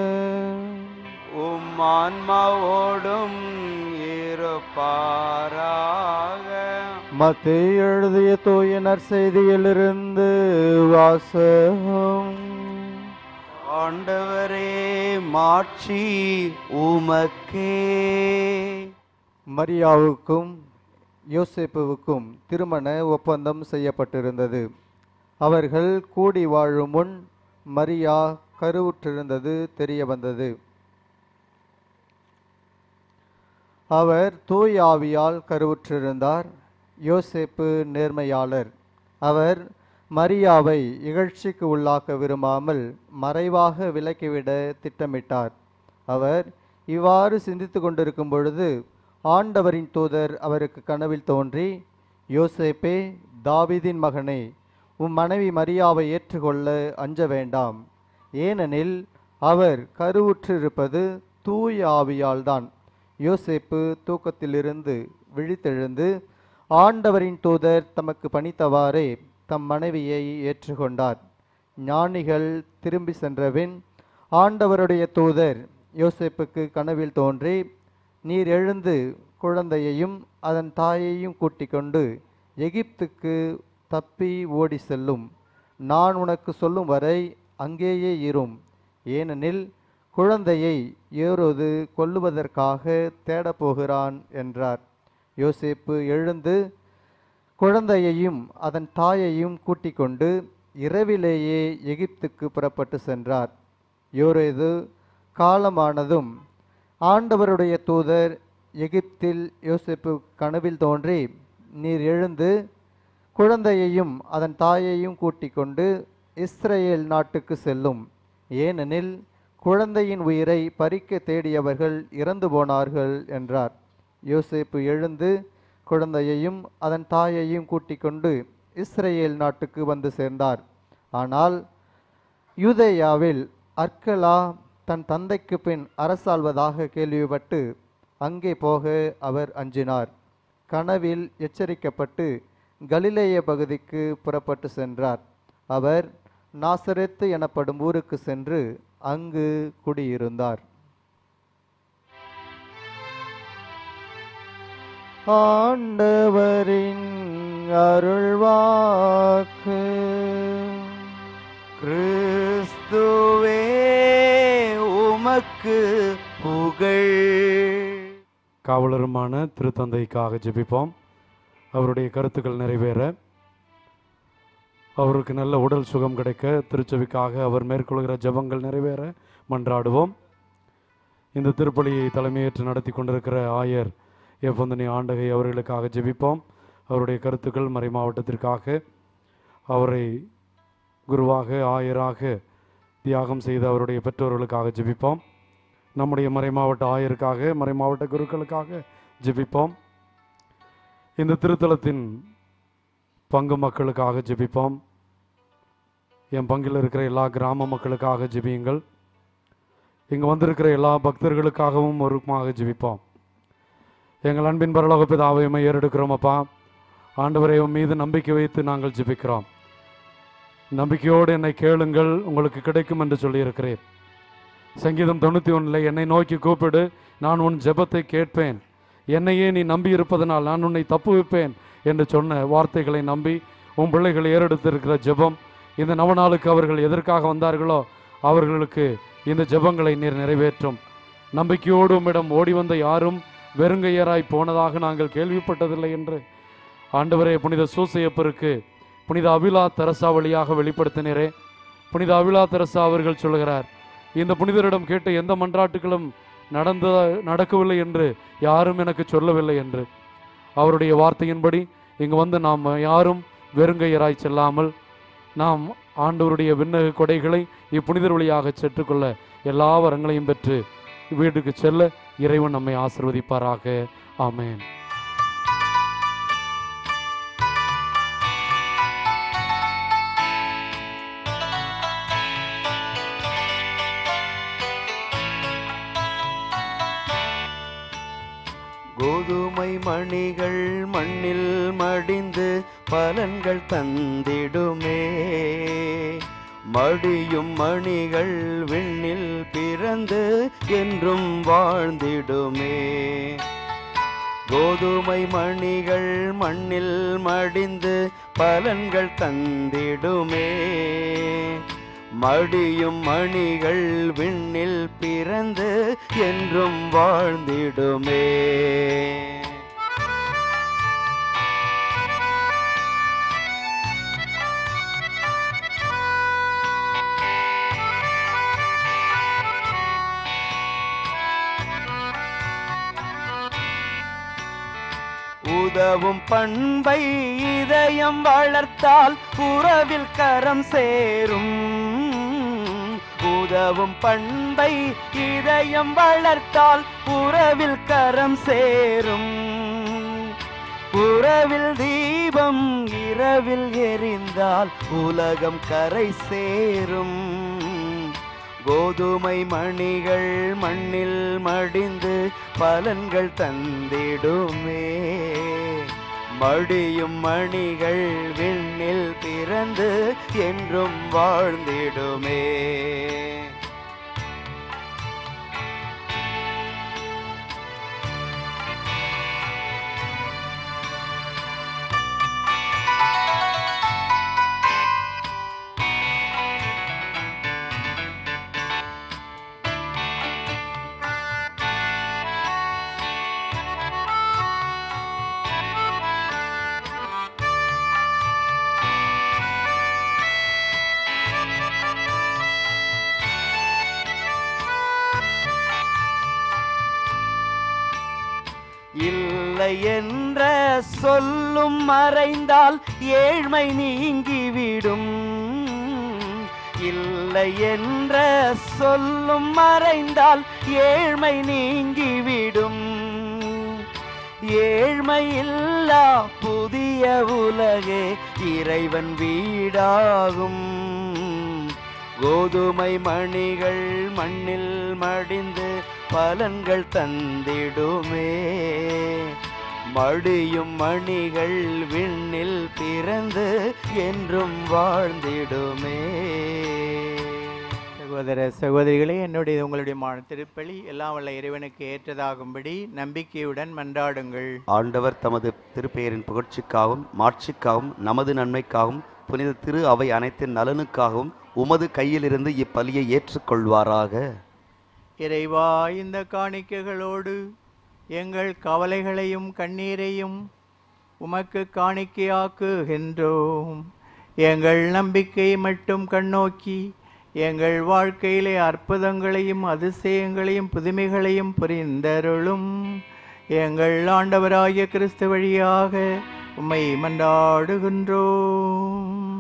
உம் ஆன்மாவோடும் இருப்பாராக மத்திய எழுதிய தூய நற்செய்தியிலிருந்து வாசகம் ஆண்டவரே மாட்சி உமக்கே மரியாவுக்கும் யோசேப்புவுக்கும் திருமண ஒப்பந்தம் செய்யப்பட்டிருந்தது அவர்கள் கூடி வாழும் முன் மரியா கருவுற்றிருந்தது தெரிய வந்தது அவர் தூய் ஆவியால் கருவுற்றிருந்தார் யோசேப்பு நேர்மையாளர் அவர் மரியாவை இகழ்ச்சிக்கு உள்ளாக்க விரும்பாமல் மறைவாக விலக்கிவிட திட்டமிட்டார் அவர் இவ்வாறு சிந்தித்து கொண்டிருக்கும் பொழுது ஆண்டவரின் தூதர் அவருக்கு கனவில் தோன்றி யோசேப்பே தாவீதின் மகனே உம் மனைவி மரியாவை ஏற்றுக்கொள்ள அஞ்ச வேண்டாம் ஏனெனில் அவர் கருவுற்றிருப்பது தூய ஆவியால்தான் யோசேப்பு தூக்கத்திலிருந்து விழித்தெழுந்து ஆண்டவரின் தூதர் தமக்கு பணித்தவாறே தம் மனைவியை ஏற்றுக்கொண்டார் ஞானிகள் திரும்பி சென்றபின் ஆண்டவருடைய தூதர் யோசேப்புக்கு கனவில் தோன்றி நீர் எழுந்து குழந்தையையும் அதன் தாயையும் கூட்டிக் கொண்டு எகிப்துக்கு தப்பி ஓடி செல்லும் நான் உனக்கு சொல்லும் வரை அங்கேயே இரும் ஏனெனில் குழந்தையை ஏரோது கொல்லுவதற்காக தேடப் போகிறான் என்றார் யோசேப்பு எழுந்து குழந்தையையும் அதன் தாயையும் கூட்டிக் கொண்டு இரவிலேயே எகிப்துக்கு புறப்பட்டு சென்றார் யோரேது காலமானதும் ஆண்டவருடைய தூதர் எகிப்தில் யோசேப்பு கனவில் தோன்றி நீர் எழுந்து குழந்தையையும் அதன் தாயையும் கூட்டிக் கொண்டு இஸ்ரேல் நாட்டுக்கு செல்லும் ஏனெனில் குழந்தையின் உயிரை பறிக்க தேடியவர்கள் இறந்து போனார்கள் என்றார் யோசேப்பு எழுந்து குழந்தையையும் அதன் தாயையும் கூட்டிக் கொண்டு இஸ்ரேல் நாட்டுக்கு வந்து சேர்ந்தார் ஆனால் யூதேயாவில் அர்க்கலா தன் தந்தைக்கு பின் அரசாள்வதாக கேள்விப்பட்டு அங்கே போக அவர் அஞ்சினார் கனவில் எச்சரிக்கப்பட்டு கலிலேய பகுதிக்கு புறப்பட்டு சென்றார் அவர் நாசரெத்து எனப்படும் ஊருக்கு சென்று அங்கு குடியிருந்தார் ஆண்டவரின் அருள்வாக்கு கிறிஸ்துவே உமக்கு புகழ் காவலருமான திருத்தந்தைக்காக ஜெபிப்போம் அவருடைய கருத்துக்கள் நிறைவேற அவருக்கு நல்ல உடல் சுகம் கிடைக்க திருச்செவிக்காக அவர் மேற்கொள்கிற ஜெபங்கள் நிறைவேற மன்றாடுவோம் இந்த திருப்பலியை தலைமையேற்று நடத்தி கொண்டிருக்கிற ஆயர் எப்பந்தனி ஆண்டகை அவர்களுக்காக ஜெபிப்போம் அவருடைய கருத்துக்கள் மறை மாவட்டத்திற்காக அவரை குருவாக ஆயராக தியாகம் செய்த அவருடைய பெற்றோர்களுக்காக ஜெபிப்போம் நம்முடைய மறைமாவட்ட ஆயருக்காக மறைமாவட்ட குருக்களுக்காக ஜெபிப்போம் இந்த திருத்தலத்தின் பங்கு மக்களுக்காக ஜெபிப்போம் என் பங்கில் இருக்கிற எல்லா கிராம மக்களுக்காக ஜெபியுங்கள் இங்கு வந்திருக்கிற எல்லா பக்தர்களுக்காகவும் ஒருமாக ஜெபிப்போம் எங்கள் அன்பின் பரலோக பிதாவையுமே ஏறெடுக்கிறோம் அப்பா ஆண்டவரை உம் மீது நம்பிக்கை வைத்து நாங்கள் ஜெபிக்கிறோம் நம்பிக்கையோடு என்னை கேளுங்கள் உங்களுக்கு கிடைக்கும் என்று சொல்லியிருக்கிறேன் சங்கீதம் தொண்ணூற்றி ஒன்றில் என்னை நோக்கி கூப்பிடு நான் உன் ஜெபத்தை கேட்பேன் என்னையே நீ நம்பி இருப்பதனால் நான் உன்னை தப்புவிப்பேன் என்று சொன்ன வார்த்தைகளை நம்பி உன் பிள்ளைகள் ஏறெடுத்திருக்கிற ஜெபம் இந்த நவநாளுக்கு அவர்கள் எதற்காக வந்தார்களோ அவர்களுக்கு இந்த ஜெபங்களை நீர் நிறைவேற்றும் நம்பிக்கையோடு உம்மிடம் ஓடி வந்த யாரும் வெறுங்கையராய் போனதாக நாங்கள் கேள்விப்பட்டதில்லை என்று ஆண்டவரே புனித சூசையப்பருக்கு புனித அபிலா தெரசா வழியாக வெளிப்படுத்தினரே புனித அபிலா தெரசா அவர்கள் சொல்கிறார் இந்த புனிதரிடம் கேட்ட எந்த மன்றாட்டுகளும் நடந்த நடக்கவில்லை என்று யாரும் எனக்கு சொல்லவில்லை என்று அவருடைய வார்த்தையின்படி இங்கு வந்து நாம் யாரும் வெறுங்கையராய் செல்லாமல் நாம் ஆண்டவருடைய விண்ணக கொடைகளை இப்புனிதர் வழியாக செற்றுக்கொள்ள எல்லா வரங்களையும் பெற்று வீட்டுக்கு செல்ல இறைவன் நம்மை ஆசிர்வதிப்பாராக ஆமென் கோதுமை மணிகள் மண்ணில் மடிந்து பலன்கள் தந்திடுமே மடியும் மணிகள் விண்ணில் பிறந்து என்றும் வாழ்ந்திடுமே கோதுமை மணிகள் மண்ணில் மடிந்து பலன்கள் தந்திடுமே மடியும் மணிகள் விண்ணில் பிறந்து என்றும் வாழ்ந்திடுமே உதவும் பண்பை இதயம் வளர்த்தால் உறவில் கரம் சேரும் உதவும் பண்பை இதயம் வளர்த்தால் உறவில் கரம் சேரும் உறவில் தீபம் இரவில் எரிந்தால் உலகம் கரை சேரும் கோதுமை மணிகள் மண்ணில் மடிந்து பலன்கள் தந்திடுமே மடியும் மணிகள் விண்ணில் பிறந்து என்றும் வாழ்ந்திடுமே இல்லை என்ற சொல்லும் மறைந்தால் ஏழ்மை நீங்கிவிடும் இல்லை என்ற சொல்லும் மறைந்தால் ஏழ்மை நீங்கிவிடும் ஏழ்மை இல்லா புதிய உலகே இறைவன் வீடாகும் கோதுமை மணிகள் மண்ணில் மடிந்து பலன்கள் தந்திடுமே மடியும் மணிகள் விண்ணில் பிறந்து என்றும் வாழ்ந்திடுமே சகோதர சகோதரிகளே என்னுடைய உங்களுடைய மான திருப்பலி எல்லாம் வல்ல இறைவனுக்கு ஏற்றதாகும்படி நம்பிக்கையுடன் மன்றாடுங்கள் ஆண்டவர் தமது திருப்பெயரின் புகழ்ச்சிக்காகவும் மாட்சிக்காகவும் நமது நன்மைக்காகவும் புனித திரு அவை அனைத்தின் நலனுக்காகவும் உமது கையிலிருந்து இப்பலியை ஏற்றுக்கொள்வாராக இறைவா இந்த காணிக்கைகளோடு எங்கள் கவலைகளையும் கண்ணீரையும் உமக்கு காணிக்கையாக்குகின்றோம் எங்கள் நம்பிக்கை மட்டும் கண்ணோக்கி எங்கள் வாழ்க்கையிலே அற்புதங்களையும் அதிசயங்களையும் புதுமைகளையும் புரிந்தருளும் எங்கள் ஆண்டவராகிய கிறிஸ்து வழியாக உம்மை மன்றாடுகின்றோம்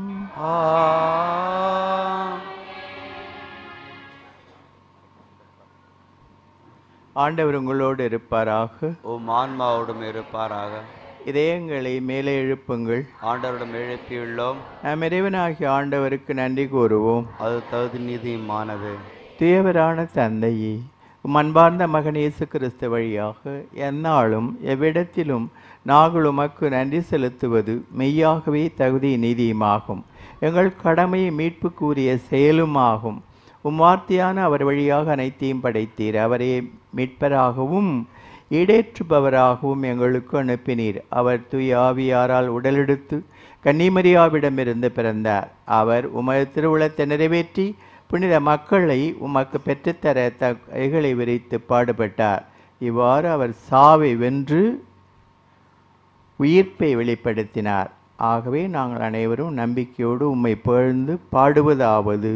ஆண்டவர் உங்களோடு இருப்பாராக உம் ஆன்மாவோடும் இருப்பாராக இதயங்களை மேலே எழுப்புங்கள் ஆண்டவரிடம் எழுப்பியுள்ளோம் நாம் இறைவனாகிய ஆண்டவருக்கு நன்றி கூறுவோம் அது தகுதி நீதியுமானது தூயவரான தந்தையே உம் அன்பார்ந்த மகன் இயேசு கிறிஸ்து வழியாக எந்நாளும் எவ்விடத்திலும் நாங்கள் உமக்கு நன்றி செலுத்துவது மெய்யாகவே தகுதி நீதியுமாகும் எங்கள் கடமை மீட்புக்குரிய செயலுமாகும் உம் வார்த்தையான அவர் வழியாக அனைத்தையும் படைத்தீர் அவரே மீட்பராகவும் ஈடேற்றுபவராகவும் எங்களுக்கு அனுப்பினீர் அவர் தூய ஆவியாரால் உடலெடுத்து கன்னிமரியாவிடமிருந்து பிறந்தார் அவர் உமது திருவுளத்தை நிறைவேற்றி புனித மக்களை உமக்கு பெற்றுத்தர த கைகளை விரித்து பாடுபட்டார் இவ்வாறு அவர் சாவை வென்று உயிர்ப்பை வெளிப்படுத்தினார் ஆகவே நாங்கள் அனைவரும் நம்பிக்கையோடு உம்மை புகழ்ந்து பாடுவதாவது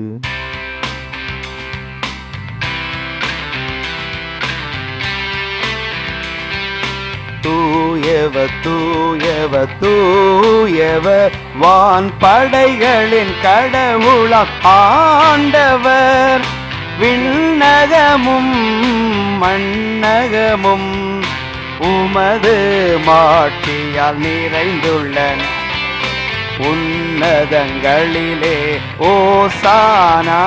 தூயவ தூயவ தூயவ வான் படைகளின் கடவுளாம் ஆண்டவர் விண்ணகமும் மண்ணகமும் உமது மாட்சியால் நிறைந்துள்ளன உன்னதங்களிலே ஓசானா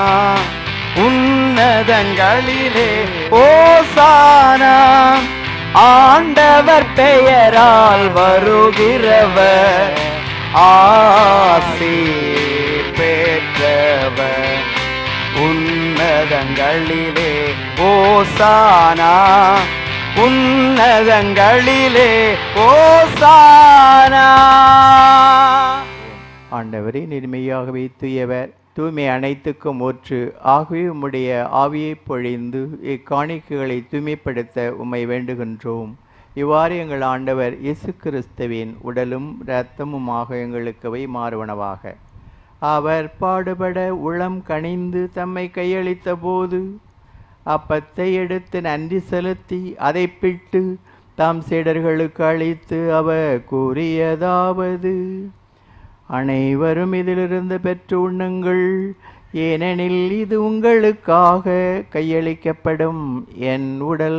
உன்னதங்களிலே ஓசானா ஆண்டவர் பெயரால் வருகிறவர் ஆசி பெற்றவர் உன்னதங்களிலே ஓசானா உன்னதங்களிலே ஓசானா ஆண்டவரே நிர்மையாகவே தூயவர் தூய்மை அனைத்துக்கும் ஊற்று ஆகவே உம்முடைய ஆவியை பொழிந்து இக்காணிக்கைகளை தூய்மைப்படுத்த உம்மை வேண்டுகின்றோம் இவ்வாறு எங்கள் ஆண்டவர் இயேசு கிறிஸ்துவின் உடலும் இரத்தமுமாக எங்களுக்கவை மாறுவனவாக அவர் பாடுபட உளம் கனிந்து தம்மை கையளித்த போது அப்பத்தை எடுத்து நன்றி செலுத்தி அதை பிட்டு தாம் சீடர்களுக்கு அளித்து அவர் கூறியதாவது அனைவரும் இதிலிருந்து பெற்று உண்ணுங்கள் ஏனெனில் இது உங்களுக்காக கையளிக்கப்படும் என் உடல்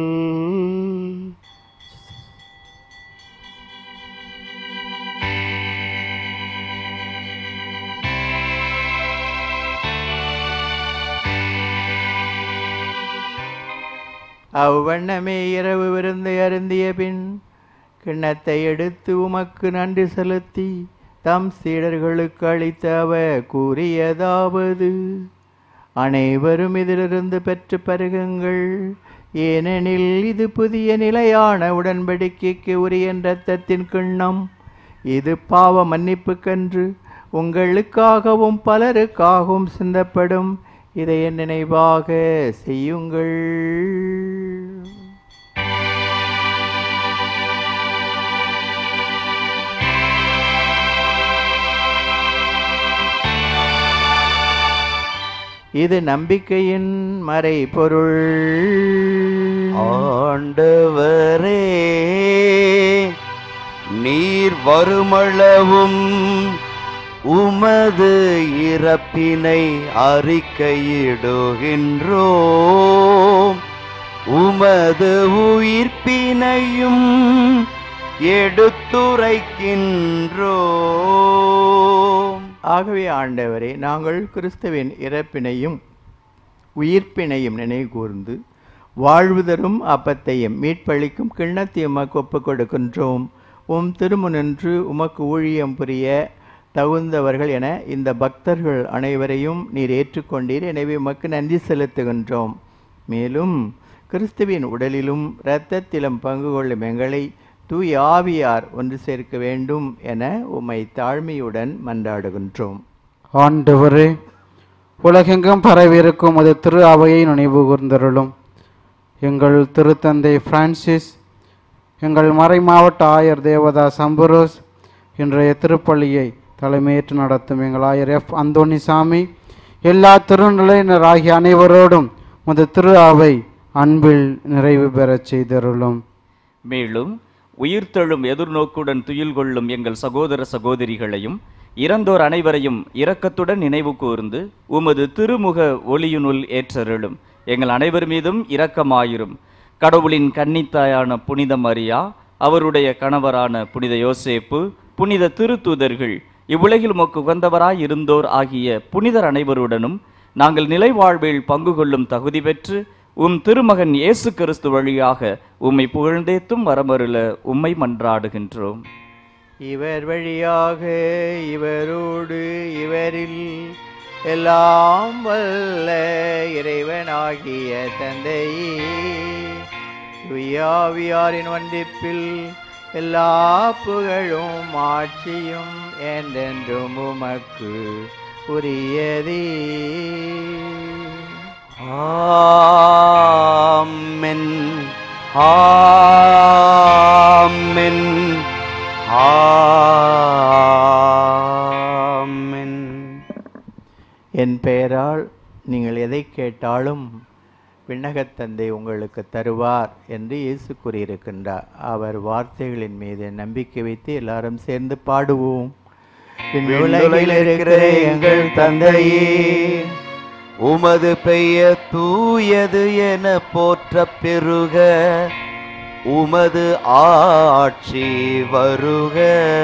அவ்வண்ணமே இரவு விருந்தை அருந்திய பின் கிண்ணத்தை எடுத்து உமக்கு நன்றி செலுத்தி தம் சீடர்களுக்கு அளித்த அவர் கூறியதாவது அனைவரும் இதிலிருந்து பெற்று பருகுங்கள் ஏனெனில் இது புதிய நிலையான உடன்படிக்கைக்கு உரிய இரத்தத்தின் கிண்ணம் இது பாவ மன்னிப்புக்கன்று உங்களுக்காகவும் பலருக்காகவும் சிந்தப்படும் இதை என் நினைவாக செய்யுங்கள் இது நம்பிக்கையின் மறைபொருள் ஆண்டவரே நீர் வருமளவும் உமது இறப்பினை அறிக்கையிடுகின்றோம் உமது உயிர்ப்பினையும் எடுத்துரைக்கின்றோம் ஆகவே ஆண்டவரே நாங்கள் கிறிஸ்துவின் இறப்பினையும் உயிர்ப்பினையும் நினைவு கூர்ந்து வாழ்வு தரும் அப்பத்தையும் மீட்பளிக்கும் கிண்ணத்தையும் உமக்கு ஒப்புக் கொடுக்கின்றோம் உம் திருமுனின்று உமக்கு ஊழியம் புரிய தகுந்தவர்கள் என இந்த பக்தர்கள் அனைவரையும் நீர் ஏற்றுக்கொண்டீர் எனவே உமக்கு நன்றி செலுத்துகின்றோம் மேலும் கிறிஸ்துவின் உடலிலும் இரத்தத்திலும் பங்கு கொள்ளும் எங்களை தூய் ஆவியார் ஒன்று சேர்க்க வேண்டும் என உம்மை தாழ்மையுடன் மன்றாடுகின்றோம் ஆண்டவரே உலகெங்கும் பரவியிருக்கும் அது திரு அவையை நினைவு கூர்ந்தருளும் எங்கள் திருத்தந்தை பிரான்சிஸ் எங்கள் மறை மாவட்ட ஆயர் தேவதா சம்புரோஸ் இன்றைய திருப்பள்ளியை தலைமையேற்று நடத்தும் எங்கள் ஆயர் எஃப் அந்தோணிசாமி எல்லா திருநிலையினர் ஆகிய அனைவரோடும் முத திரு அவை அன்பில் நிறைவு பெறச் செய்தருளும் மேலும் உயிர்த்தெழும் எதிர்நோக்குடன் துயில் கொள்ளும் எங்கள் சகோதர சகோதரிகளையும் இறந்தோர் அனைவரையும் இரக்கத்துடன் நினைவு கூர்ந்து உமது திருமுக ஒளியினுள் ஏற்றருளும் எங்கள் அனைவர் மீதும் இரக்கமாயிரும் கடவுளின் கன்னித்தாயான புனித மரியா அவருடைய கணவரான புனித யோசேப்பு புனித திருத்தூதர்கள் இவ்வுலகில் மொக்கு உகந்தவராய் இருந்தோர் ஆகிய புனிதர் அனைவருடனும் நாங்கள் நிலை வாழ்வில் பங்கு கொள்ளும் தகுதி பெற்று உம் திருமகன் இயேசு கிறிஸ்து வழியாக உம்மை புகழ்ந்தேத்தும் வரமருள உம்மை மன்றாடுகின்றோம் இவர் வழியாக இவரோடு இவரில் எல்லாம் வல்ல இறைவனாகிய தந்தையே துயாவியாரின் வந்திப்பில் எல்லா புகழும் ஆட்சியும் என்றென்றும் உமக்கு உரியதே ஆமென் ஆமென் ஆமென் கேட்டாலும் விண்ணகத் தந்தை உங்களுக்கு தருவார் என்று இயேசு கூறியிருக்கின்றார் அவர் வார்த்தைகளின் மீது நம்பிக்கை வைத்து எல்லாரும் சேர்ந்து பாடுவோம் விண்ணுலகில் இருக்கிற எங்கள் தந்தையே உமது பெயர் தூயது என போற்ற பெருக உமது ஆட்சி வருக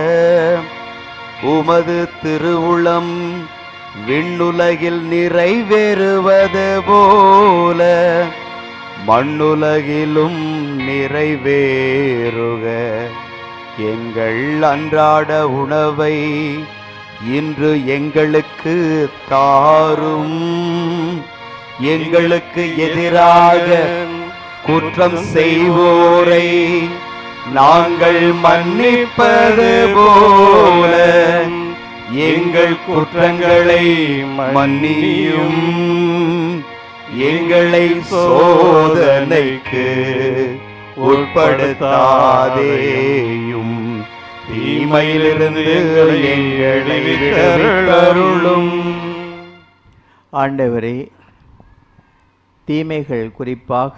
உமது திருவுளம் விண்ணுலகில் நிறைவேறுவது போல மண்ணுலகிலும் நிறைவேறுக எங்கள் அன்றாட உணவை இன்று எங்களுக்கு தாரும் எங்களுக்கு எதிராக குற்றம் செய்வோரை நாங்கள் மன்னிப்பது போல எங்கள் குற்றங்களை மன்னியும் எங்களை சோதனைக்கு உட்படுத்தாதேயும் தீமையிலிருந்து எங்களை விடுவித்தருளும் ஆண்டவரே தீமைகள் குறிப்பாக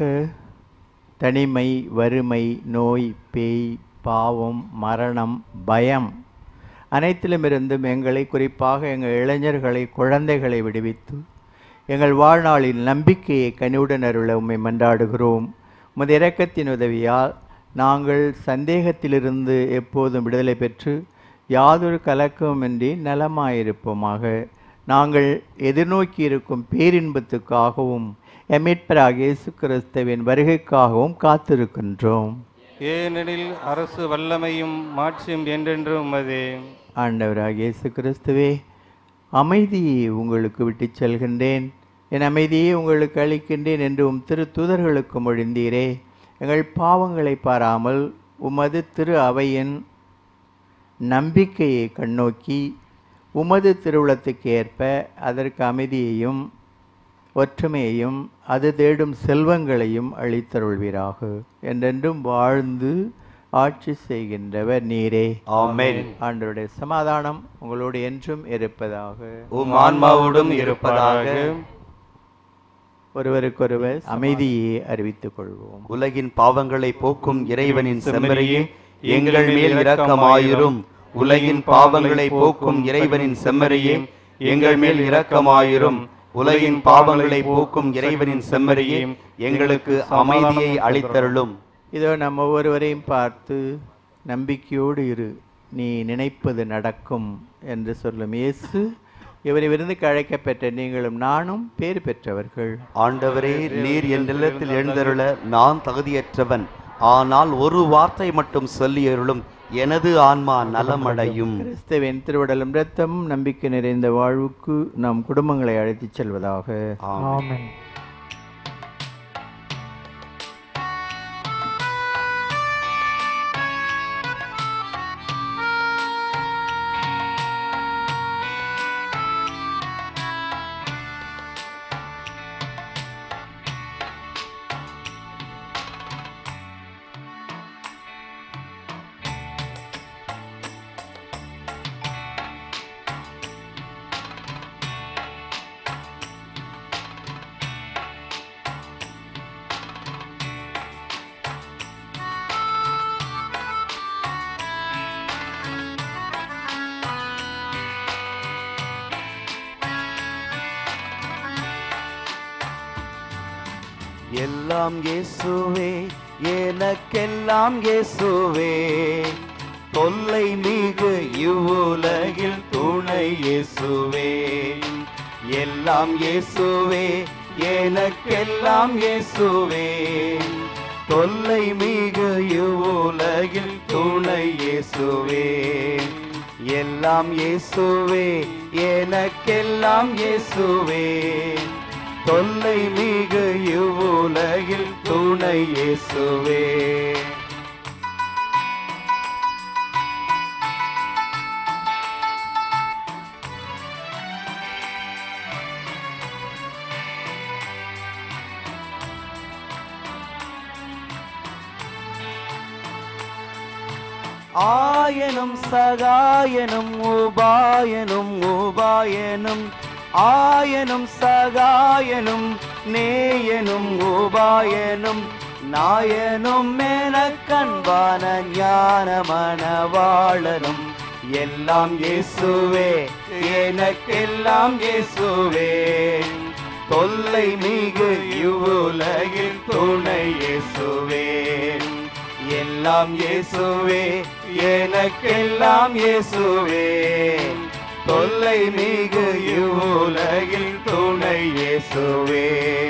தனிமை வறுமை நோய் பேய் பாவம் மரணம் பயம் அனைத்திலுமிருந்தும் எங்களை குறிப்பாக எங்கள் இளைஞர்களை குழந்தைகளை விடுவித்து எங்கள் வாழ்நாளில் நம்பிக்கையை கனிவுடன் அருள உம்மை மன்றாடுகிறோம் உமது இரக்கத்தின் உதவியால் நாங்கள் சந்தேகத்திலிருந்து எப்போதும் விடுதலை பெற்று யாதொரு கலக்கமின்றி நலமாயிருப்போமாக நாங்கள் எதிர்நோக்கி இருக்கும் பேரின்பத்துக்காகவும் எமிட்பராக இயேசு கிறிஸ்துவின் வருகைக்காகவும் காத்திருக்கின்றோம் ஏனெனில் அரசு வல்லமையும் மாட்சியும் என்றென்றும் உமதே ஆண்டவராக இயேசு கிறிஸ்துவே அமைதியை உங்களுக்கு விட்டுச் செல்கின்றேன் என் அமைதியை உங்களுக்கு அளிக்கின்றேன் என்று உம் திரு தூதர்களுக்கு மொழிந்தீரே எங்கள் பாவங்களை பாராமல் உமது திரு அவையின் நம்பிக்கையை கண்ணோக்கி உமது திருவுளத்துக்கு ஏற்ப அதற்கு அமைதியையும் ஒற்றுமையையும் அது தேடும் செல்வங்களையும் அளித்தருள்வீராக என்றென்றும் வாழ்ந்து ஆட்சி செய்கின்றவர் நீரே ஆமென். ஆண்டவருடைய சமாதானம் உங்களோடு என்றும் இருப்பதாக உம் ஆன்மாவோடும் இருப்பதாக ஒருவருக்கொருவர் அமைதியை அறிவித்துக் கொள்வோம் உலகின் பாவங்களை போக்கும் இறைவனின் செம்மறியே எங்கள் மேல் இரக்கமாயிரும் உலகின் பாவங்களை போக்கும் இறைவனின் செம்மறியே எங்கள் மேல் இரக்கமாயிரும் உலகின் பாவங்களை போக்கும் இறைவனின் செம்மறியே எங்களுக்கு அமைதியை அளித்தருளும் இதோ நம்ம ஒவ்வொருவரையும் பார்த்து நம்பிக்கையோடு இரு நீ நினைப்பது நடக்கும் என்று சொல்லும் இயேசு இவரை விருந்துக்கு அழைக்கப்பெற்ற நீங்களும் நானும் பேறு பெற்றவர்கள் ஆண்டவரே நீர் என் நிலத்தில் எழுந்தருள நான் தகுதியற்றவன் ஆனால் ஒரு வார்த்தை மட்டும் சொல்லியருளும் எனது ஆன்மா நலமடையும் கிறிஸ்துவின் திருவடலும் இரத்தமும் நம்பிக்கை நிறைந்த வாழ்வுக்கு நம் குடும்பங்களை அழைத்துச் செல்வதாக ஆமென் எல்லாம் இயேசுவே எனக்கெல்லாம் இயேசுவே தொல்லை மிகு இவ்வுலகில் துணை இயேசுவே எல்லாம் இயேசுவே எனக்கெல்லாம் இயேசுவே தொல்லை மிகு இவ்வுலகில் துணை இயேசுவே எல்லாம் இயேசுவே எனக்கெல்லாம் இயேசுவே தொல்லை மிகு இவ்வுலகில் துணை இயேசுவே ஆயனும் சகாயனும் உபாயனும் உபாயனும் ஆயனும் சகாயனும் நேயனும் உபாயனும் நாயனும் எனக்கன்பான ஞானமணவாளனும் எல்லாம் இயேசுவே எனக்கெல்லாம் இயேசுவே தொல்லை மிகு இவ்வுலகில் துணை இயேசுவே எல்லாம் இயேசுவே எனக்கெல்லாம் இயேசுவே தொல்லை மிகு இவ்வுலகில் துணை இயேசுவே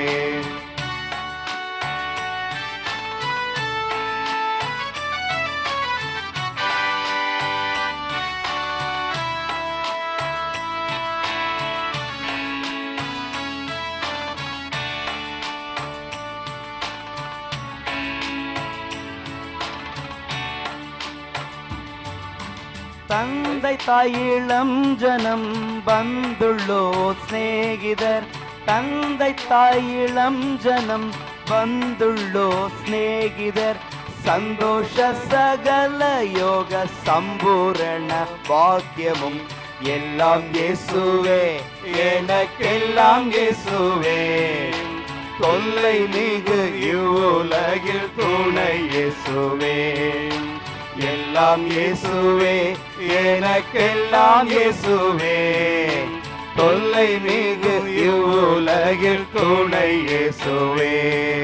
தந்தை தாயிளம் ஜனம் வந்துள்ளோ சிநேகிதர் தந்தை தாயிளம் ஜனம் வந்துள்ளோ சிநேகிதர் சந்தோஷ சகல யோக சம்பூரண பாக்கியமும் எல்லாம் இயேசுவே எனக்கெல்லாம் இயேசுவே தொல்லை மிகு இவ்வுலகில் துணை இயேசுவே எல்லாம் இயேசுவே எனக்கெல்லாம் இயேசுவே தொல்லை மிகு இவ்வுலகில் துணை இயேசுவே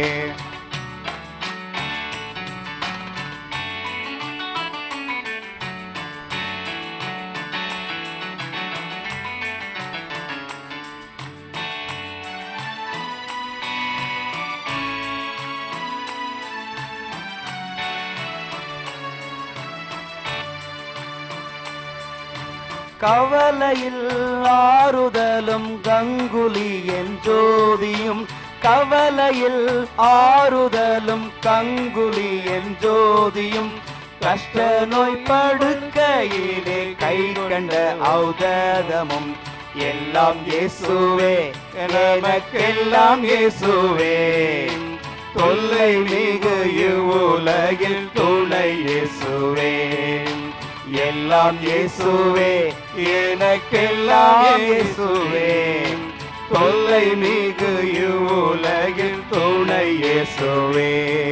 கவலையில் ஆறுதலும் கங்குலி என் ஜோதியும் கவலையில் ஆறுதலும் கங்குலி என் ஜோதியும் கஷ்ட நோய் படுக்கையிலே கை கண்ட ஔததமும் எல்லாம் இயேசுவே நமக்கெல்லாம் இயேசுவே தொல்லை மிகு இவ்வுலகில் துணை இயேசுவே எல்லாம் இயேசுவே எனக்கெல்லாம் இயேசுவே தொல்லை மிகு இவ்வுலகில் துணை இயேசுவே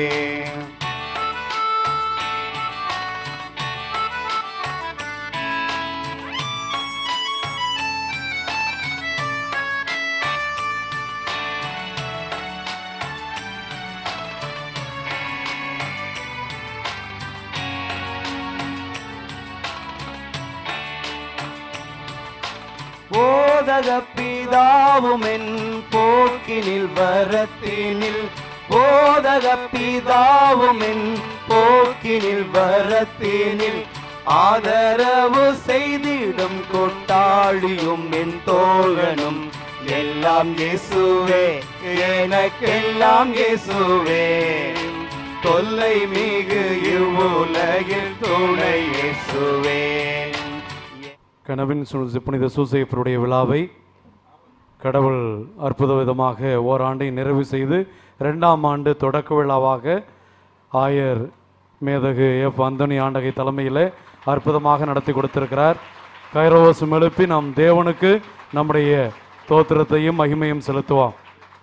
போதக பிதாவும் என் போக்கினில் வரத்தினில் போதக பிதாவும் என் போக்கினில் வரத்தினில் ஆதரவு செய்திடும் கொட்டாளியும் என் தோழனும் எல்லாம் இயேசுவே எனக்கெல்லாம் இயேசுவே தொல்லை மிகு இவ்வுலகில் துணை இயேசுவே கனவின் சு- புனித சூசையப்பருடைய விழாவை கடவுள் அற்புத விதமாக ஓராண்டை நிறைவு செய்து ரெண்டாம் ஆண்டு தொடக்க விழாவாக ஆயர் மேதகு எஃப் அந்தோனி ஆண்டகை தலைமையில் அற்புதமாக நடத்தி கொடுத்திருக்கிறார் கைரோவசம் எழுப்பி நாம் தேவனுக்கு நம்முடைய தோத்திரத்தையும் மகிமையும் செலுத்துவோம்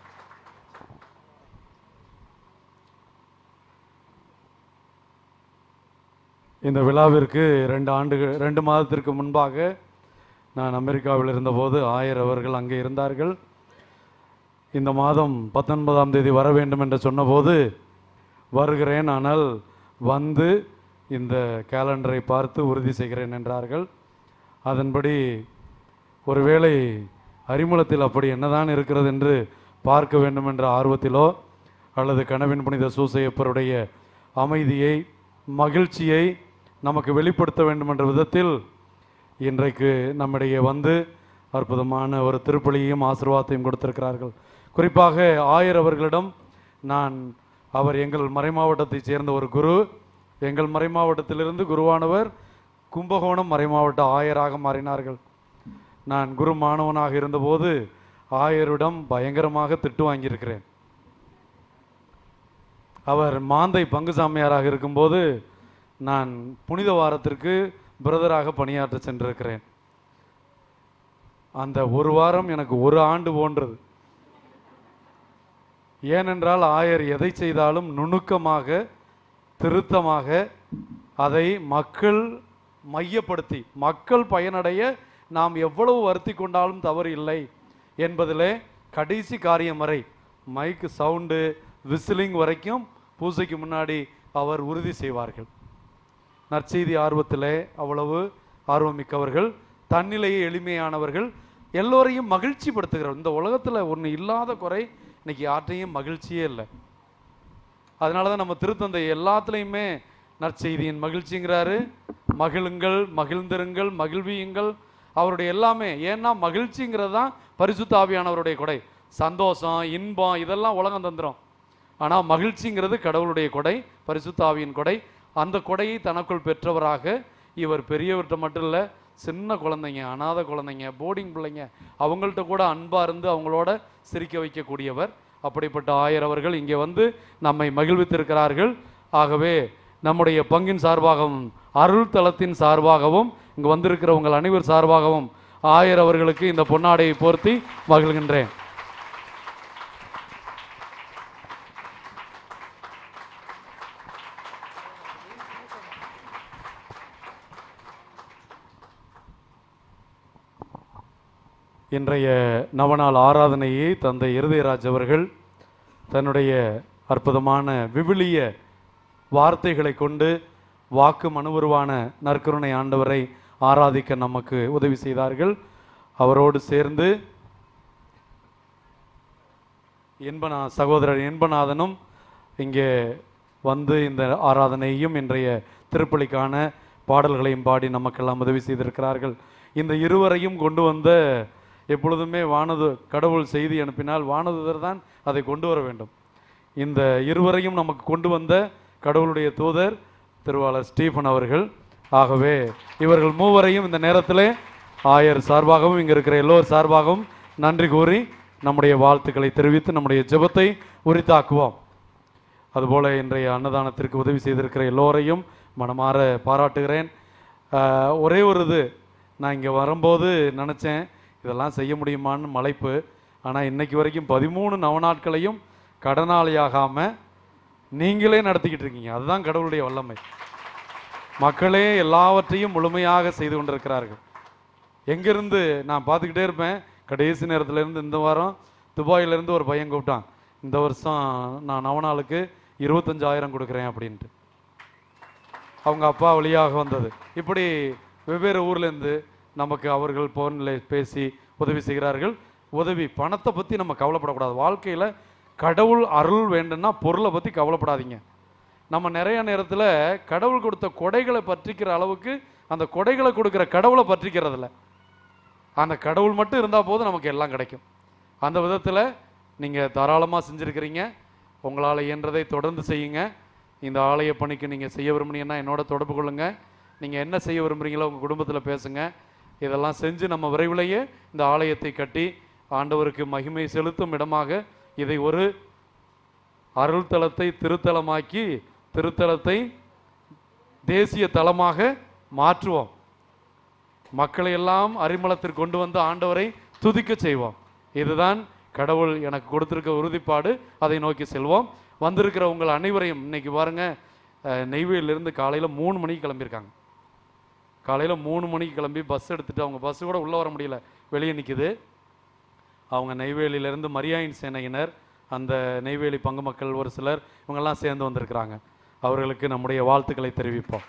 இந்த விழாவிற்கு ரெண்டு ஆண்டுகள் ரெண்டு மாதத்திற்கு முன்பாக நான் அமெரிக்காவில் இருந்தபோது ஆயர் அவர்கள் அங்கே இருந்தார்கள் இந்த மாதம் பத்தொன்பதாம் தேதி வர வேண்டும் என்று சொன்னபோது வருகிறேன் ஆனால் வந்து இந்த கேலண்டரை பார்த்து உறுதி செய்கிறேன் என்றார்கள் அதன்படி ஒருவேளை அறிமுகத்தில் அப்படி என்னதான் இருக்கிறது என்று பார்க்க வேண்டும் என்ற ஆர்வத்திலோ அல்லது கனவின் புனித சூசையப்பருடைய அமைதியை மகிழ்ச்சியை நமக்கு வெளிப்படுத்த வேண்டும் என்ற விதத்தில் இன்றைக்கு நம்மிடையே வந்து அற்புதமான ஒரு திருப்பலியையும் ஆசீர்வாதத்தையும் கொடுத்திருக்கிறார்கள் குறிப்பாக ஆயர் அவர்களிடம் நான் அவர் எங்கள் மறைமாவட்டத்தைச் சேர்ந்த ஒரு குரு எங்கள் மறைமாவட்டத்திலிருந்து குருவானவர் கும்பகோணம் மறைமாவட்ட ஆயராக மாறினார்கள் நான் குரு மாணவனாக இருந்தபோது ஆயரிடம் பயங்கரமாக திட்டு வாங்கியிருக்கிறேன் அவர் மாந்தை பங்குசாமியாராக இருக்கும்போது நான் புனித வாரத்திற்கு பிரதராக பணியாற்ற சென்றிருக்கிறேன் அந்த ஒரு வாரம் எனக்கு ஒரு ஆண்டு போன்றது ஏனென்றால் ஆயர் எதை செய்தாலும் நுணுக்கமாக திருத்தமாக அதை மக்கள் மையப்படுத்தி மக்கள் பயனடைய நாம் எவ்வளவு வருத்தி கொண்டாலும் தவறு இல்லை என்பதிலே கடைசி காரியம் வரை மைக்கு சவுண்டு விசிலிங் வரைக்கும் பூசைக்கு முன்னாடி அவர் உறுதி செய்வார்கள் நற்செய்தி ஆர்வத்திலே அவ்வளவு ஆர்வமிக்கவர்கள் தன்னிலையே எளிமையானவர்கள் எல்லோரையும் மகிழ்ச்சிப்படுத்துகிறவர் இந்த உலகத்தில் ஒன்று இல்லாத குறை இன்னைக்கு யார்ட்டையும் மகிழ்ச்சியே இல்லை அதனால தான் நம்ம திருத்தந்தை எல்லாத்துலேயுமே நற்செய்தியின் மகிழ்ச்சிங்கிறாரு மகிழுங்கள் மகிழ்ந்திருங்கள் மகிழ்வியுங்கள் அவருடைய எல்லாமே ஏன்னா மகிழ்ச்சிங்கிறது தான் பரிசுத்த ஆவியானவருடைய கொடை சந்தோஷம் இன்பம் இதெல்லாம் உலகம் தந்துடும் ஆனால் மகிழ்ச்சிங்கிறது கடவுளுடைய கொடை பரிசுத்த ஆவியின் கொடை அந்த கொடையை தனக்குள் பெற்றவராக இவர் பெரியவர்கிட்ட மட்டும் இல்லை சின்ன குழந்தைங்க அனாதை குழந்தைங்க போர்டிங் பிள்ளைங்க அவங்கள்ட்ட கூட அன்பாக இருந்து அவங்களோட சிரிக்க வைக்கக்கூடியவர் அப்படிப்பட்ட ஆயர் அவர்கள் இங்கே வந்து நம்மை மகிழ்வித்திருக்கிறார்கள் ஆகவே நம்முடைய பங்கின் சார்பாகவும் அருள் தளத்தின் சார்பாகவும் இங்கு வந்திருக்கிற உங்கள் அனைவர் சார்பாகவும் ஆயர் அவர்களுக்கு இந்த பொன்னாடையை போர்த்தி மகிழ்கின்றேன் இன்றைய நவநாள் ஆராதனையை தந்தை இருதயராஜ் அவர்கள் தன்னுடைய அற்புதமான விவிலிய வார்த்தைகளை கொண்டு வாக்கு மனுவுருவான நற்கருணை ஆண்டவரை ஆராதிக்க நமக்கு உதவி செய்தார்கள் அவரோடு சேர்ந்து என்பனா சகோதரர் என்பநாதனும் இங்கே வந்து இந்த ஆராதனையும் இன்றைய திருப்பலிக்கான பாடல்களையும் பாடி நமக்கெல்லாம் உதவி செய்திருக்கிறார்கள் இந்த இருவரையும் கொண்டு வந்த எப்பொழுதுமே வானது கடவுள் செய்தி அனுப்பினால் வானதுதர் தான் அதை கொண்டு வர வேண்டும் இந்த இருவரையும் நமக்கு கொண்டு வந்த கடவுளுடைய தூதர் திருவாளர் ஸ்டீஃபன் அவர்கள் ஆகவே இவர்கள் மூவரையும் இந்த நேரத்திலே ஆயர் சார்பாகவும் இங்கே இருக்கிற எல்லோர் சார்பாகவும் நன்றி கூறி நம்முடைய வாழ்த்துக்களை தெரிவித்து நம்முடைய ஜெபத்தை உரித்தாக்குவோம் அதுபோல இன்றைய அன்னதானத்திற்கு உதவி செய்திருக்கிற எல்லோரையும் மனமாற பாராட்டுகிறேன் ஆஹ், ஒரே ஒரு இது நான் இங்கே வரும்போது நினச்சேன் இதெல்லாம் செய்ய முடியுமான்னு மலைப்பு ஆனால் இன்னைக்கு வரைக்கும் பதிமூணு நவநாட்களையும் கடனாளியாகாமல் நீங்களே நடத்திக்கிட்டு இருக்கீங்க அதுதான் கடவுளுடைய வல்லமை மக்களே எல்லாவற்றையும் முழுமையாக செய்து கொண்டிருக்கிறார்கள் எங்கேருந்து நான் பார்த்துக்கிட்டே இருப்பேன் கடைசி நேரத்துல இருந்து இந்த வாரம் துபாயிலேருந்து ஒரு பையன் கூப்பிட்டான் இந்த வருஷம் நான் நவநாளுக்கு இருபத்தஞ்சாயிரம் கொடுக்குறேன் அப்படின்ட்டு அவங்க அப்பா வழியாக வந்தது இப்படி வெவ்வேறு ஊர்லேருந்து நமக்கு அவர்கள் ஃபோனில் பேசி உதவி செய்கிறார்கள் உதவி பணத்தை பற்றி நம்ம கவலைப்படக்கூடாது வாழ்க்கையில் கடவுள் அருள் வேண்டும்னா பொருளை பற்றி கவலைப்படாதீங்க நம்ம நிறைய நேரத்தில் கடவுள் கொடுத்த கொடைகளை பற்றிக்கிற அளவுக்கு அந்த கொடைகளை கொடுக்குற கடவுளை பற்றிக்கிறதில்ல அந்த கடவுள் மட்டும் இருந்தால் போதும் நமக்கு எல்லாம் கிடைக்கும் அந்த விதத்தில் நீங்கள் தாராளமாக செஞ்சுருக்கிறீங்க உங்களால் இயன்றதை தொடர்ந்து செய்யுங்க இந்த ஆலய பணிக்கு நீங்கள் செய்ய விரும்புனீங்கன்னா என்னோட தொடர்பு கொள்ளுங்க நீங்கள் என்ன செய்ய விரும்புறீங்களோ உங்கள் குடும்பத்தில் பேசுங்க இதெல்லாம் செஞ்சு நம்ம விரைவிலேயே இந்த ஆலயத்தை கட்டி ஆண்டவருக்கு மகிமை செலுத்தும் இடமாக இதை ஒரு அருள் தலத்தை திருத்தலமாக்கி திருத்தலத்தை தேசிய தலமாக மாற்றுவோம் மக்களை எல்லாம் அரிமளத்திற்கு கொண்டு வந்து ஆண்டவரை துதிக்க செய்வோம் இதுதான் கடவுள் எனக்கு கொடுத்திருக்க உறுதிப்பாடு அதை நோக்கி செல்வோம் வந்திருக்கிற உங்கள் அனைவரையும் இன்னைக்கு பாருங்க அஹ், நெய்வேலியிலிருந்து காலையில் மூணு மணிக்கு கிளம்பியிருக்காங்க காலையில் மூணு மணிக்கு கிளம்பி பஸ் எடுத்துட்டு அவங்க பஸ் கூட உள்ளே வர முடியல வெளியே நிற்குது அவங்க நெய்வேலியிலேருந்து மரியாயின் சேனையினர் அந்த நெய்வேலி பங்கு மக்கள் ஒரு சிலர் இவங்கெல்லாம் சேர்ந்து வந்திருக்கிறாங்க அவர்களுக்கு நம்முடைய வாழ்த்துக்களை தெரிவிப்போம்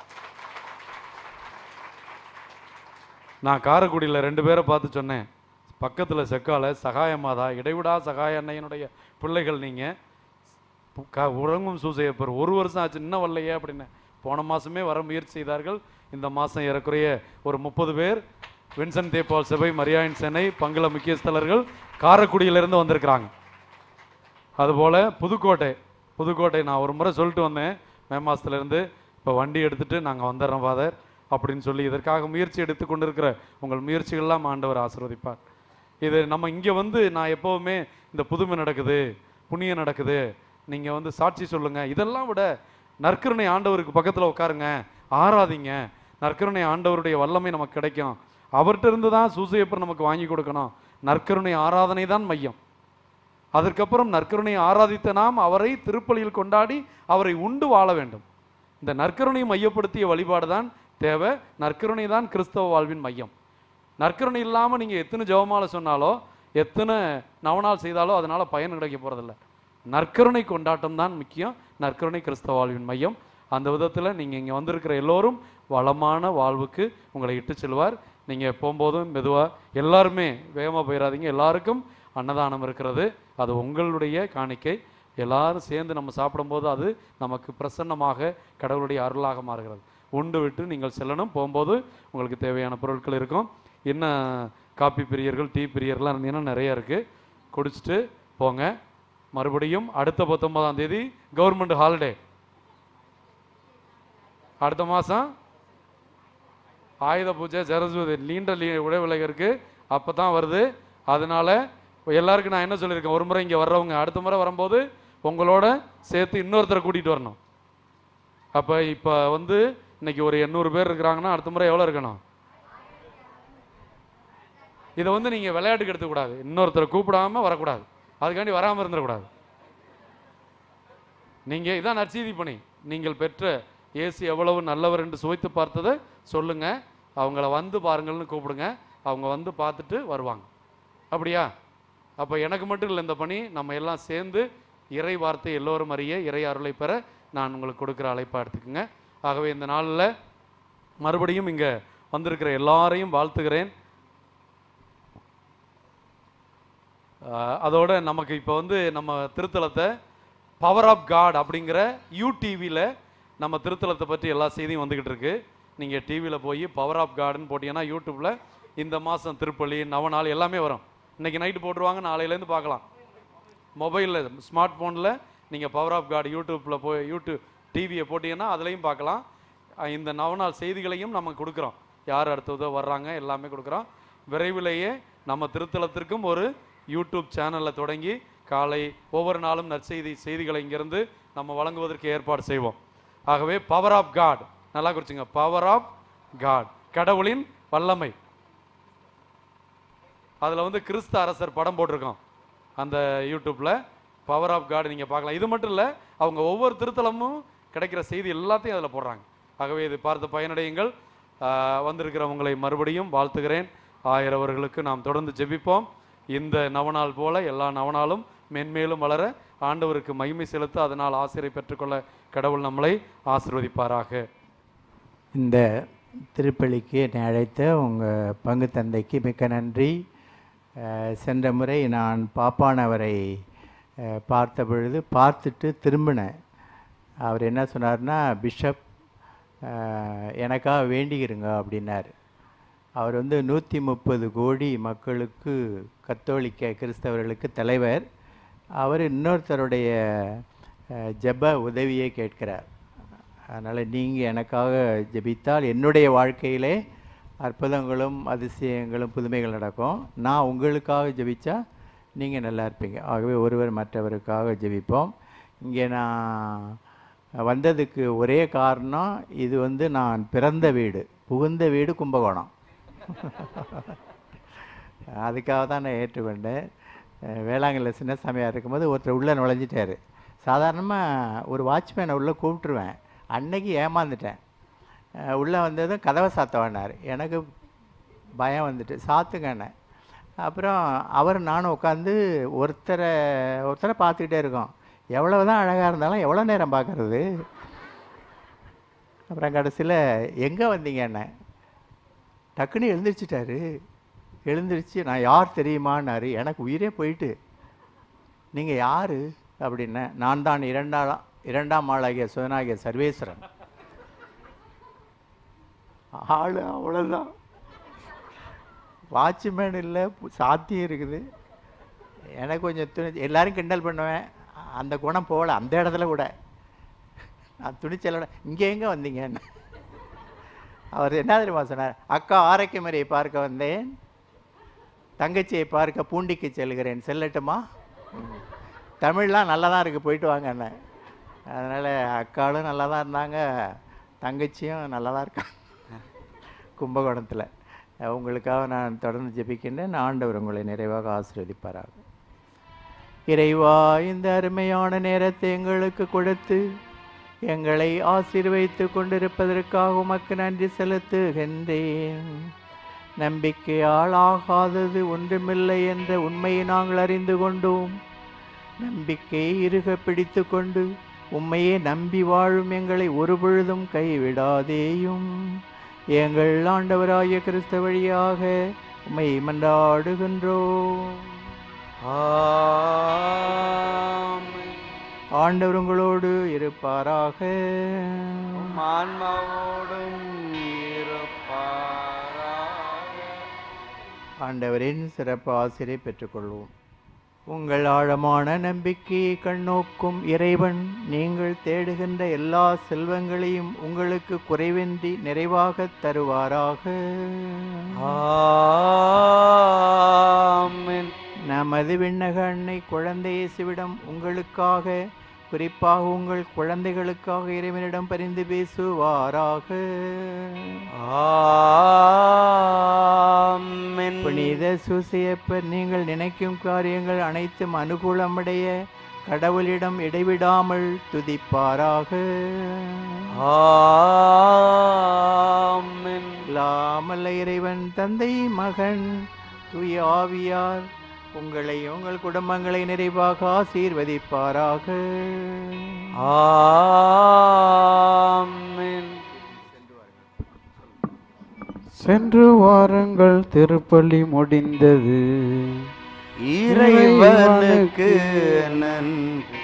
நான் காரைக்குடியில் ரெண்டு பேரை பார்த்து சொன்னேன் பக்கத்தில் செக்கால சகாயமாதா இடைவிடா சகாய அன்னையனுடைய பிள்ளைகள் நீங்கள் க உறங்கும் சூசையப்பர் ஒரு வருஷம் ஆச்சு இன்னும் வரலையே அப்படின்னு போன மாதமே வர முயற்சி செய்தார்கள் இந்த மாதம் ஏறக்குறைய ஒரு முப்பது பேர் வின்சென்ட் தேப்பால் சபை மரியாயின் சென்னை பங்கள முக்கியஸ்தலர்கள் காரைக்குடியிலிருந்து வந்திருக்கிறாங்க அதுபோல் புதுக்கோட்டை புதுக்கோட்டை நான் ஒரு முறை சொல்லிட்டு வந்தேன் மே மாதத்துலேருந்து இப்போ வண்டி எடுத்துட்டு நாங்கள் வந்துடுறோம் ஃபாதர் அப்படின்னு சொல்லி இதற்காக முயற்சி எடுத்து கொண்டிருக்கிற உங்கள் முயற்சிகள்லாம் ஆண்டவர் ஆசீர்வதிப்பார் இது நம்ம இங்கே வந்து நான் எப்போவுமே இந்த புதுமை நடக்குது புண்ணியம் நடக்குது நீங்கள் வந்து சாட்சி சொல்லுங்கள் இதெல்லாம் விட நற்கருணை ஆண்டவருக்கு பக்கத்தில் உட்காருங்க ஆராதிங்க நற்கருணை ஆண்டவருடைய வல்லமை நமக்கு கிடைக்கும் அவர்கிட்ட இருந்து தான் சூசையப்பர் நமக்கு வாங்கி கொடுக்கணும் நற்கருணை ஆராதனை தான் மையம் அதற்கப்புறம் நற்கருணை ஆராதித்த நாம் அவரை திருப்பலியில் கொண்டாடி அவரை உண்டு வாழ வேண்டும் இந்த நற்கருணையை மையப்படுத்திய வழிபாடு தான் தேவை நற்கருணை தான் கிறிஸ்தவ வாழ்வின் மையம் நற்கருணை இல்லாமல் நீங்கள் எத்தனை ஜெபமாலை சொன்னாலோ எத்தனை நவநாள் செய்தாலோ அதனால் பயன் கிடைக்க போகிறதில்ல நற்கருணை கொண்டாட்டம் தான் முக்கியம் நற்கருணை கிறிஸ்தவ வாழ்வின் மையம் அந்த விதத்தில் நீங்கள் இங்கே வந்திருக்கிற எல்லோரும் வளமான வாழ்வுக்கு உங்களை இட்டு செல்வார் நீங்கள் போகும்போதும் மெதுவாக எல்லாருமே வேகமாக போயிடாதீங்க எல்லாருக்கும் அன்னதானம் இருக்கிறது அது உங்களுடைய காணிக்கை எல்லாரும் சேர்ந்து நம்ம சாப்பிடும்போது அது நமக்கு பிரசன்னமாக கடவுளுடைய அருளாக மாறுகிறது உண்டு விட்டு நீங்கள் செல்லணும் போகும்போது உங்களுக்கு தேவையான பொருட்கள் இருக்கும் இன்னும் காப்பி பிரியர்கள் டீ பிரியர்லாம் இருந்தீங்கன்னா நிறைய இருக்குது குடிச்சிட்டு போங்க மறுபடியும் அடுத்த பத்தொன்பதாம் தேதி கவர்மெண்ட் ஹாலிடே அடுத்த மாதம் ஆயுத பூஜை சரஸ்வதி நீண்ட லீ உடைவிலக இருக்கு அப்போ தான் வருது அதனால எல்லாருக்கும் நான் என்ன சொல்லியிருக்கேன் ஒரு முறை இங்கே வர்றவங்க அடுத்த முறை வரும்போது உங்களோட சேர்த்து இன்னொருத்தரை கூட்டிகிட்டு வரணும் அப்போ இப்போ வந்து இன்னைக்கு ஒரு எண்ணூறு பேர் இருக்கிறாங்கன்னா அடுத்த முறை எவ்வளோ இருக்கணும் இதை வந்து நீங்கள் விளையாட்டுக்கு எடுத்துக்கூடாது இன்னொருத்தரை கூப்பிடாம வரக்கூடாது அதுக்காண்டி வராமல் இருந்துடக்கூடாது நீங்கள் இதான் நற்செய்தி பணி நீங்கள் பெற்ற இயேசு எவ்வளவு நல்லவர் என்று சுவைத்து பார்த்ததை சொல்லுங்க அவங்கள வந்து பாருங்கள்னு கூப்பிடுங்க அவங்க வந்து பார்த்துட்டு வருவாங்க அப்படியா அப்போ எனக்கு மட்டும் இல்லை இந்த பணி நம்ம எல்லாம் சேர்ந்து இறை வார்த்தை எல்லோரும் அறிய இறை அருளை பெற நான் உங்களுக்கு கொடுக்குற அழைப்பா எடுத்துக்கோங்க ஆகவே இந்த நாளில் மறுபடியும் இங்கே வந்திருக்கிற எல்லாரையும் வாழ்த்துகிறேன் ஆஹ் அதோட நமக்கு இப்போ வந்து நம்ம திருத்தலத்தை பவர் ஆஃப் காட் அப்படிங்கிற யூடிவியில் நம்ம திருத்தலத்தை பற்றி எல்லா செய்தியும் வந்துக்கிட்டு இருக்கு நீங்கள் டிவியில் போய் பவர் ஆஃப் காடுன்னு போட்டீங்கன்னா யூடியூப்பில் இந்த மாதம் திருப்பலி நவநாள் எல்லாமே வரும் இன்னைக்கு நைட்டு போட்டுருவாங்க நாளையிலேருந்து பார்க்கலாம் மொபைலில் ஸ்மார்ட் ஃபோனில் நீங்கள் பவர் ஆஃப் காட் யூடியூப்பில் போய் யூடியூப் டிவியை போட்டீங்கன்னா அதுலேயும் பார்க்கலாம் அஹ் இந்த நவநாள் செய்திகளையும் நம்ம கொடுக்குறோம் யார் அடுத்ததோ வர்றாங்க எல்லாமே கொடுக்குறோம் விரைவிலேயே நம்ம திருத்தலத்திற்கும் ஒரு யூடியூப் சேனலை தொடங்கி காலை ஒவ்வொரு நாளும் நற்செய்தி செய்திகளை இங்கிருந்து நம்ம வழங்குவதற்கு ஏற்பாடு செய்வோம் ஆகவே பவர் ஆஃப் காட் நல்லா குறிச்சுங்க பவர் ஆஃப் காட் கடவுளின் வல்லமை அதில் வந்து கிறிஸ்து அரசர் படம் போட்டிருக்கோம் அந்த யூடியூப்பில் பவர் ஆஃப் காட் நீங்கள் பார்க்கலாம் இது மட்டும் இல்லை அவங்க ஒவ்வொரு திருத்தலமும் கிடைக்கிற செய்தி எல்லாத்தையும் அதில் போடுறாங்க ஆகவே இது பார்த்து பயனடையுங்கள் ஆஹ் வந்திருக்கிறவங்களை மறுபடியும் வாழ்த்துகிறேன் ஆயிரவர்களுக்கு நாம் தொடர்ந்து ஜெபிப்போம் இந்த நவநாள் போல எல்லா நவநாளும் மென்மேலும் வளர ஆண்டவருக்கு மகிமை செலுத்த அதனால் ஆசிரியை பெற்றுக்கொள்ள கடவுள் நம்மளை ஆசிர்வதிப்பாராக இந்த திருப்பலிக்கு என்னை அழைத்த உங்கள் பங்கு தந்தைக்கு மிக்க நன்றி அஹ், சென்ற முறை நான் பாப்பானவரை அஹ், பார்த்த பொழுது பார்த்துட்டு திரும்பினேன் அவர் என்ன சொன்னார்னா பிஷப் அஹ், எனக்காக வேண்டிக்கிறங்க அப்படின்னார் அவர் வந்து நூற்றி முப்பது கோடி மக்களுக்கு கத்தோலிக்க கிறிஸ்தவர்களுக்கு தலைவர் அவர் இன்னொருத்தருடைய அஹ், ஜெப உதவியை கேட்கிறார் அதனால் நீங்கள் எனக்காக ஜெபித்தால் என்னுடைய வாழ்க்கையிலே அற்புதங்களும் அதிசயங்களும் புதுமைகள் நடக்கும் நான் உங்களுக்காக ஜெபிச்சா நீங்கள் நல்லா இருப்பீங்க ஆகவே ஒருவர் மற்றவருக்காக ஜெபிப்போம் இங்கே நான் வந்ததுக்கு ஒரே காரணம் இது வந்து நான் பிறந்த வீடு புகுந்த வீடு கும்பகோணம் அதுக்காக தான் நான் ஏற்றுக்கொண்டேன் அஹ் வேளாங்கல்ல சின்னசாமியார் இருக்கும்போது ஒருத்தர் உள்ளே நுழைஞ்சிட்டாரு சாதாரணமாக ஒரு வாட்ச்மேனை உள்ளே கூப்பிட்டுருவேன் அன்னைக்கு ஏமாந்துட்டேன் அஹ் உள்ளே வந்ததும் கதவை சாத்தவனார் எனக்கு பயம் வந்துட்டு சாத்துங்கண்ணே அப்புறம் அவர் நானும் உட்காந்து ஒருத்தரை ஒருத்தரை பார்த்துக்கிட்டே இருக்கோம் எவ்வளவு தான் அழகாக இருந்தாலும் எவ்வளோ நேரம் பார்க்கறது அப்புறம் கடைசியில் எங்கே வந்தீங்க அண்ணன் டக்குன்னு எழுந்திரிச்சிட்டாரு எழுந்திருச்சு நான் யார் தெரியுமான்னாரு எனக்கு உயிரே போயிட்டு நீங்கள் யார் அப்படின்னேன் நான் தான் இரண்டாம் இரண்டாம் ஆளாகிய சுதனாகிய சர்வேஸ்வரன் ஆள் அவ்வளோதான் வாட்ச்மேன் இல்லை சாத்தியம் இருக்குது எனக்கு கொஞ்சம் துணி எல்லாரும் கிண்டல் பண்ணுவேன் அந்த குணம் போகல அந்த இடத்துல கூட நான் துணிச்சலோட இங்கே எங்கே வந்தீங்கன்னு அவர் என்ன தெரியுமா சொன்னார் அக்கா ஆரோக்கியமரியை பார்க்க வந்தேன் தங்கச்சியை பார்க்க பூண்டிக்கு செல்கிறேன் செல்லட்டுமா ம். தமிழ்லாம் நல்லா தான் இருக்குது போயிட்டு வாங்க அண்ணன் அதனால் அக்காளும் நல்லா தான் இருந்தாங்க தங்கச்சியும் நல்லா தான் இருக்காங்க கும்பகோணத்தில் உங்களுக்காக நான் தொடர்ந்து ஜெபிக்கின்றேன் ஆண்டவர் உங்களை நிறைவாக ஆசீர்வதிப்பாராக இறைவா இந்த அருமையான நேரத்தை எங்களுக்கு கொடுத்து எங்களை ஆசீர்வைத்து கொண்டிருப்பதற்காக உமக்கு நன்றி செலுத்துகின்றேன் நம்பிக்கையால் ஆகாதது ஒன்றுமில்லை என்ற உண்மையை நாங்கள் அறிந்து கொண்டோம் நம்பிக்கையை இறுக பிடித்து கொண்டு உம்மையே நம்பி வாழும் எங்களை ஒருபொழுதும் கைவிடாதேயும் எங்கள் ஆண்டவராகிய கிறிஸ்து வழியாக உம்மை மன்றாடுகின்றோம் ஆண்டவர் உங்களோடு இருப்பாராக ஆன்மாவோடும் ஆண்டவரின் சிறப்பு ஆசிரியை பெற்றுக்கொள்வோம் உங்கள் ஆழமான நம்பிக்கையை கண்ணோக்கும் இறைவன் நீங்கள் தேடுகின்ற எல்லா செல்வங்களையும் உங்களுக்கு குறைவின்றி நிறைவாக தருவாராக ஆமென் நமது விண்ணக அன்னை குழந்தை இயேசுவிடம் உங்களுக்காக குறிப்பாக உங்கள் குழந்தைகளுக்காக இறைவனிடம் பரிந்து பேசுவாராக ஆமென் புனித சூசையப்பர் நீங்கள் நினைக்கும் காரியங்கள் அனைத்தும் அனுகூலமடைய கடவுளிடம் இடைவிடாமல் துதிப்பாராக ஆமென் இல்லாமல்ல இறைவன் தந்தை மகன் தூய ஆவியார் உங்களை உங்கள் குடும்பங்களை நிறைவாக ஆசீர்வதிப்பாராக ஆமென் சென்று வாருங்கள் திருப்பலி முடிந்தது இறைவனுக்கு நன்றி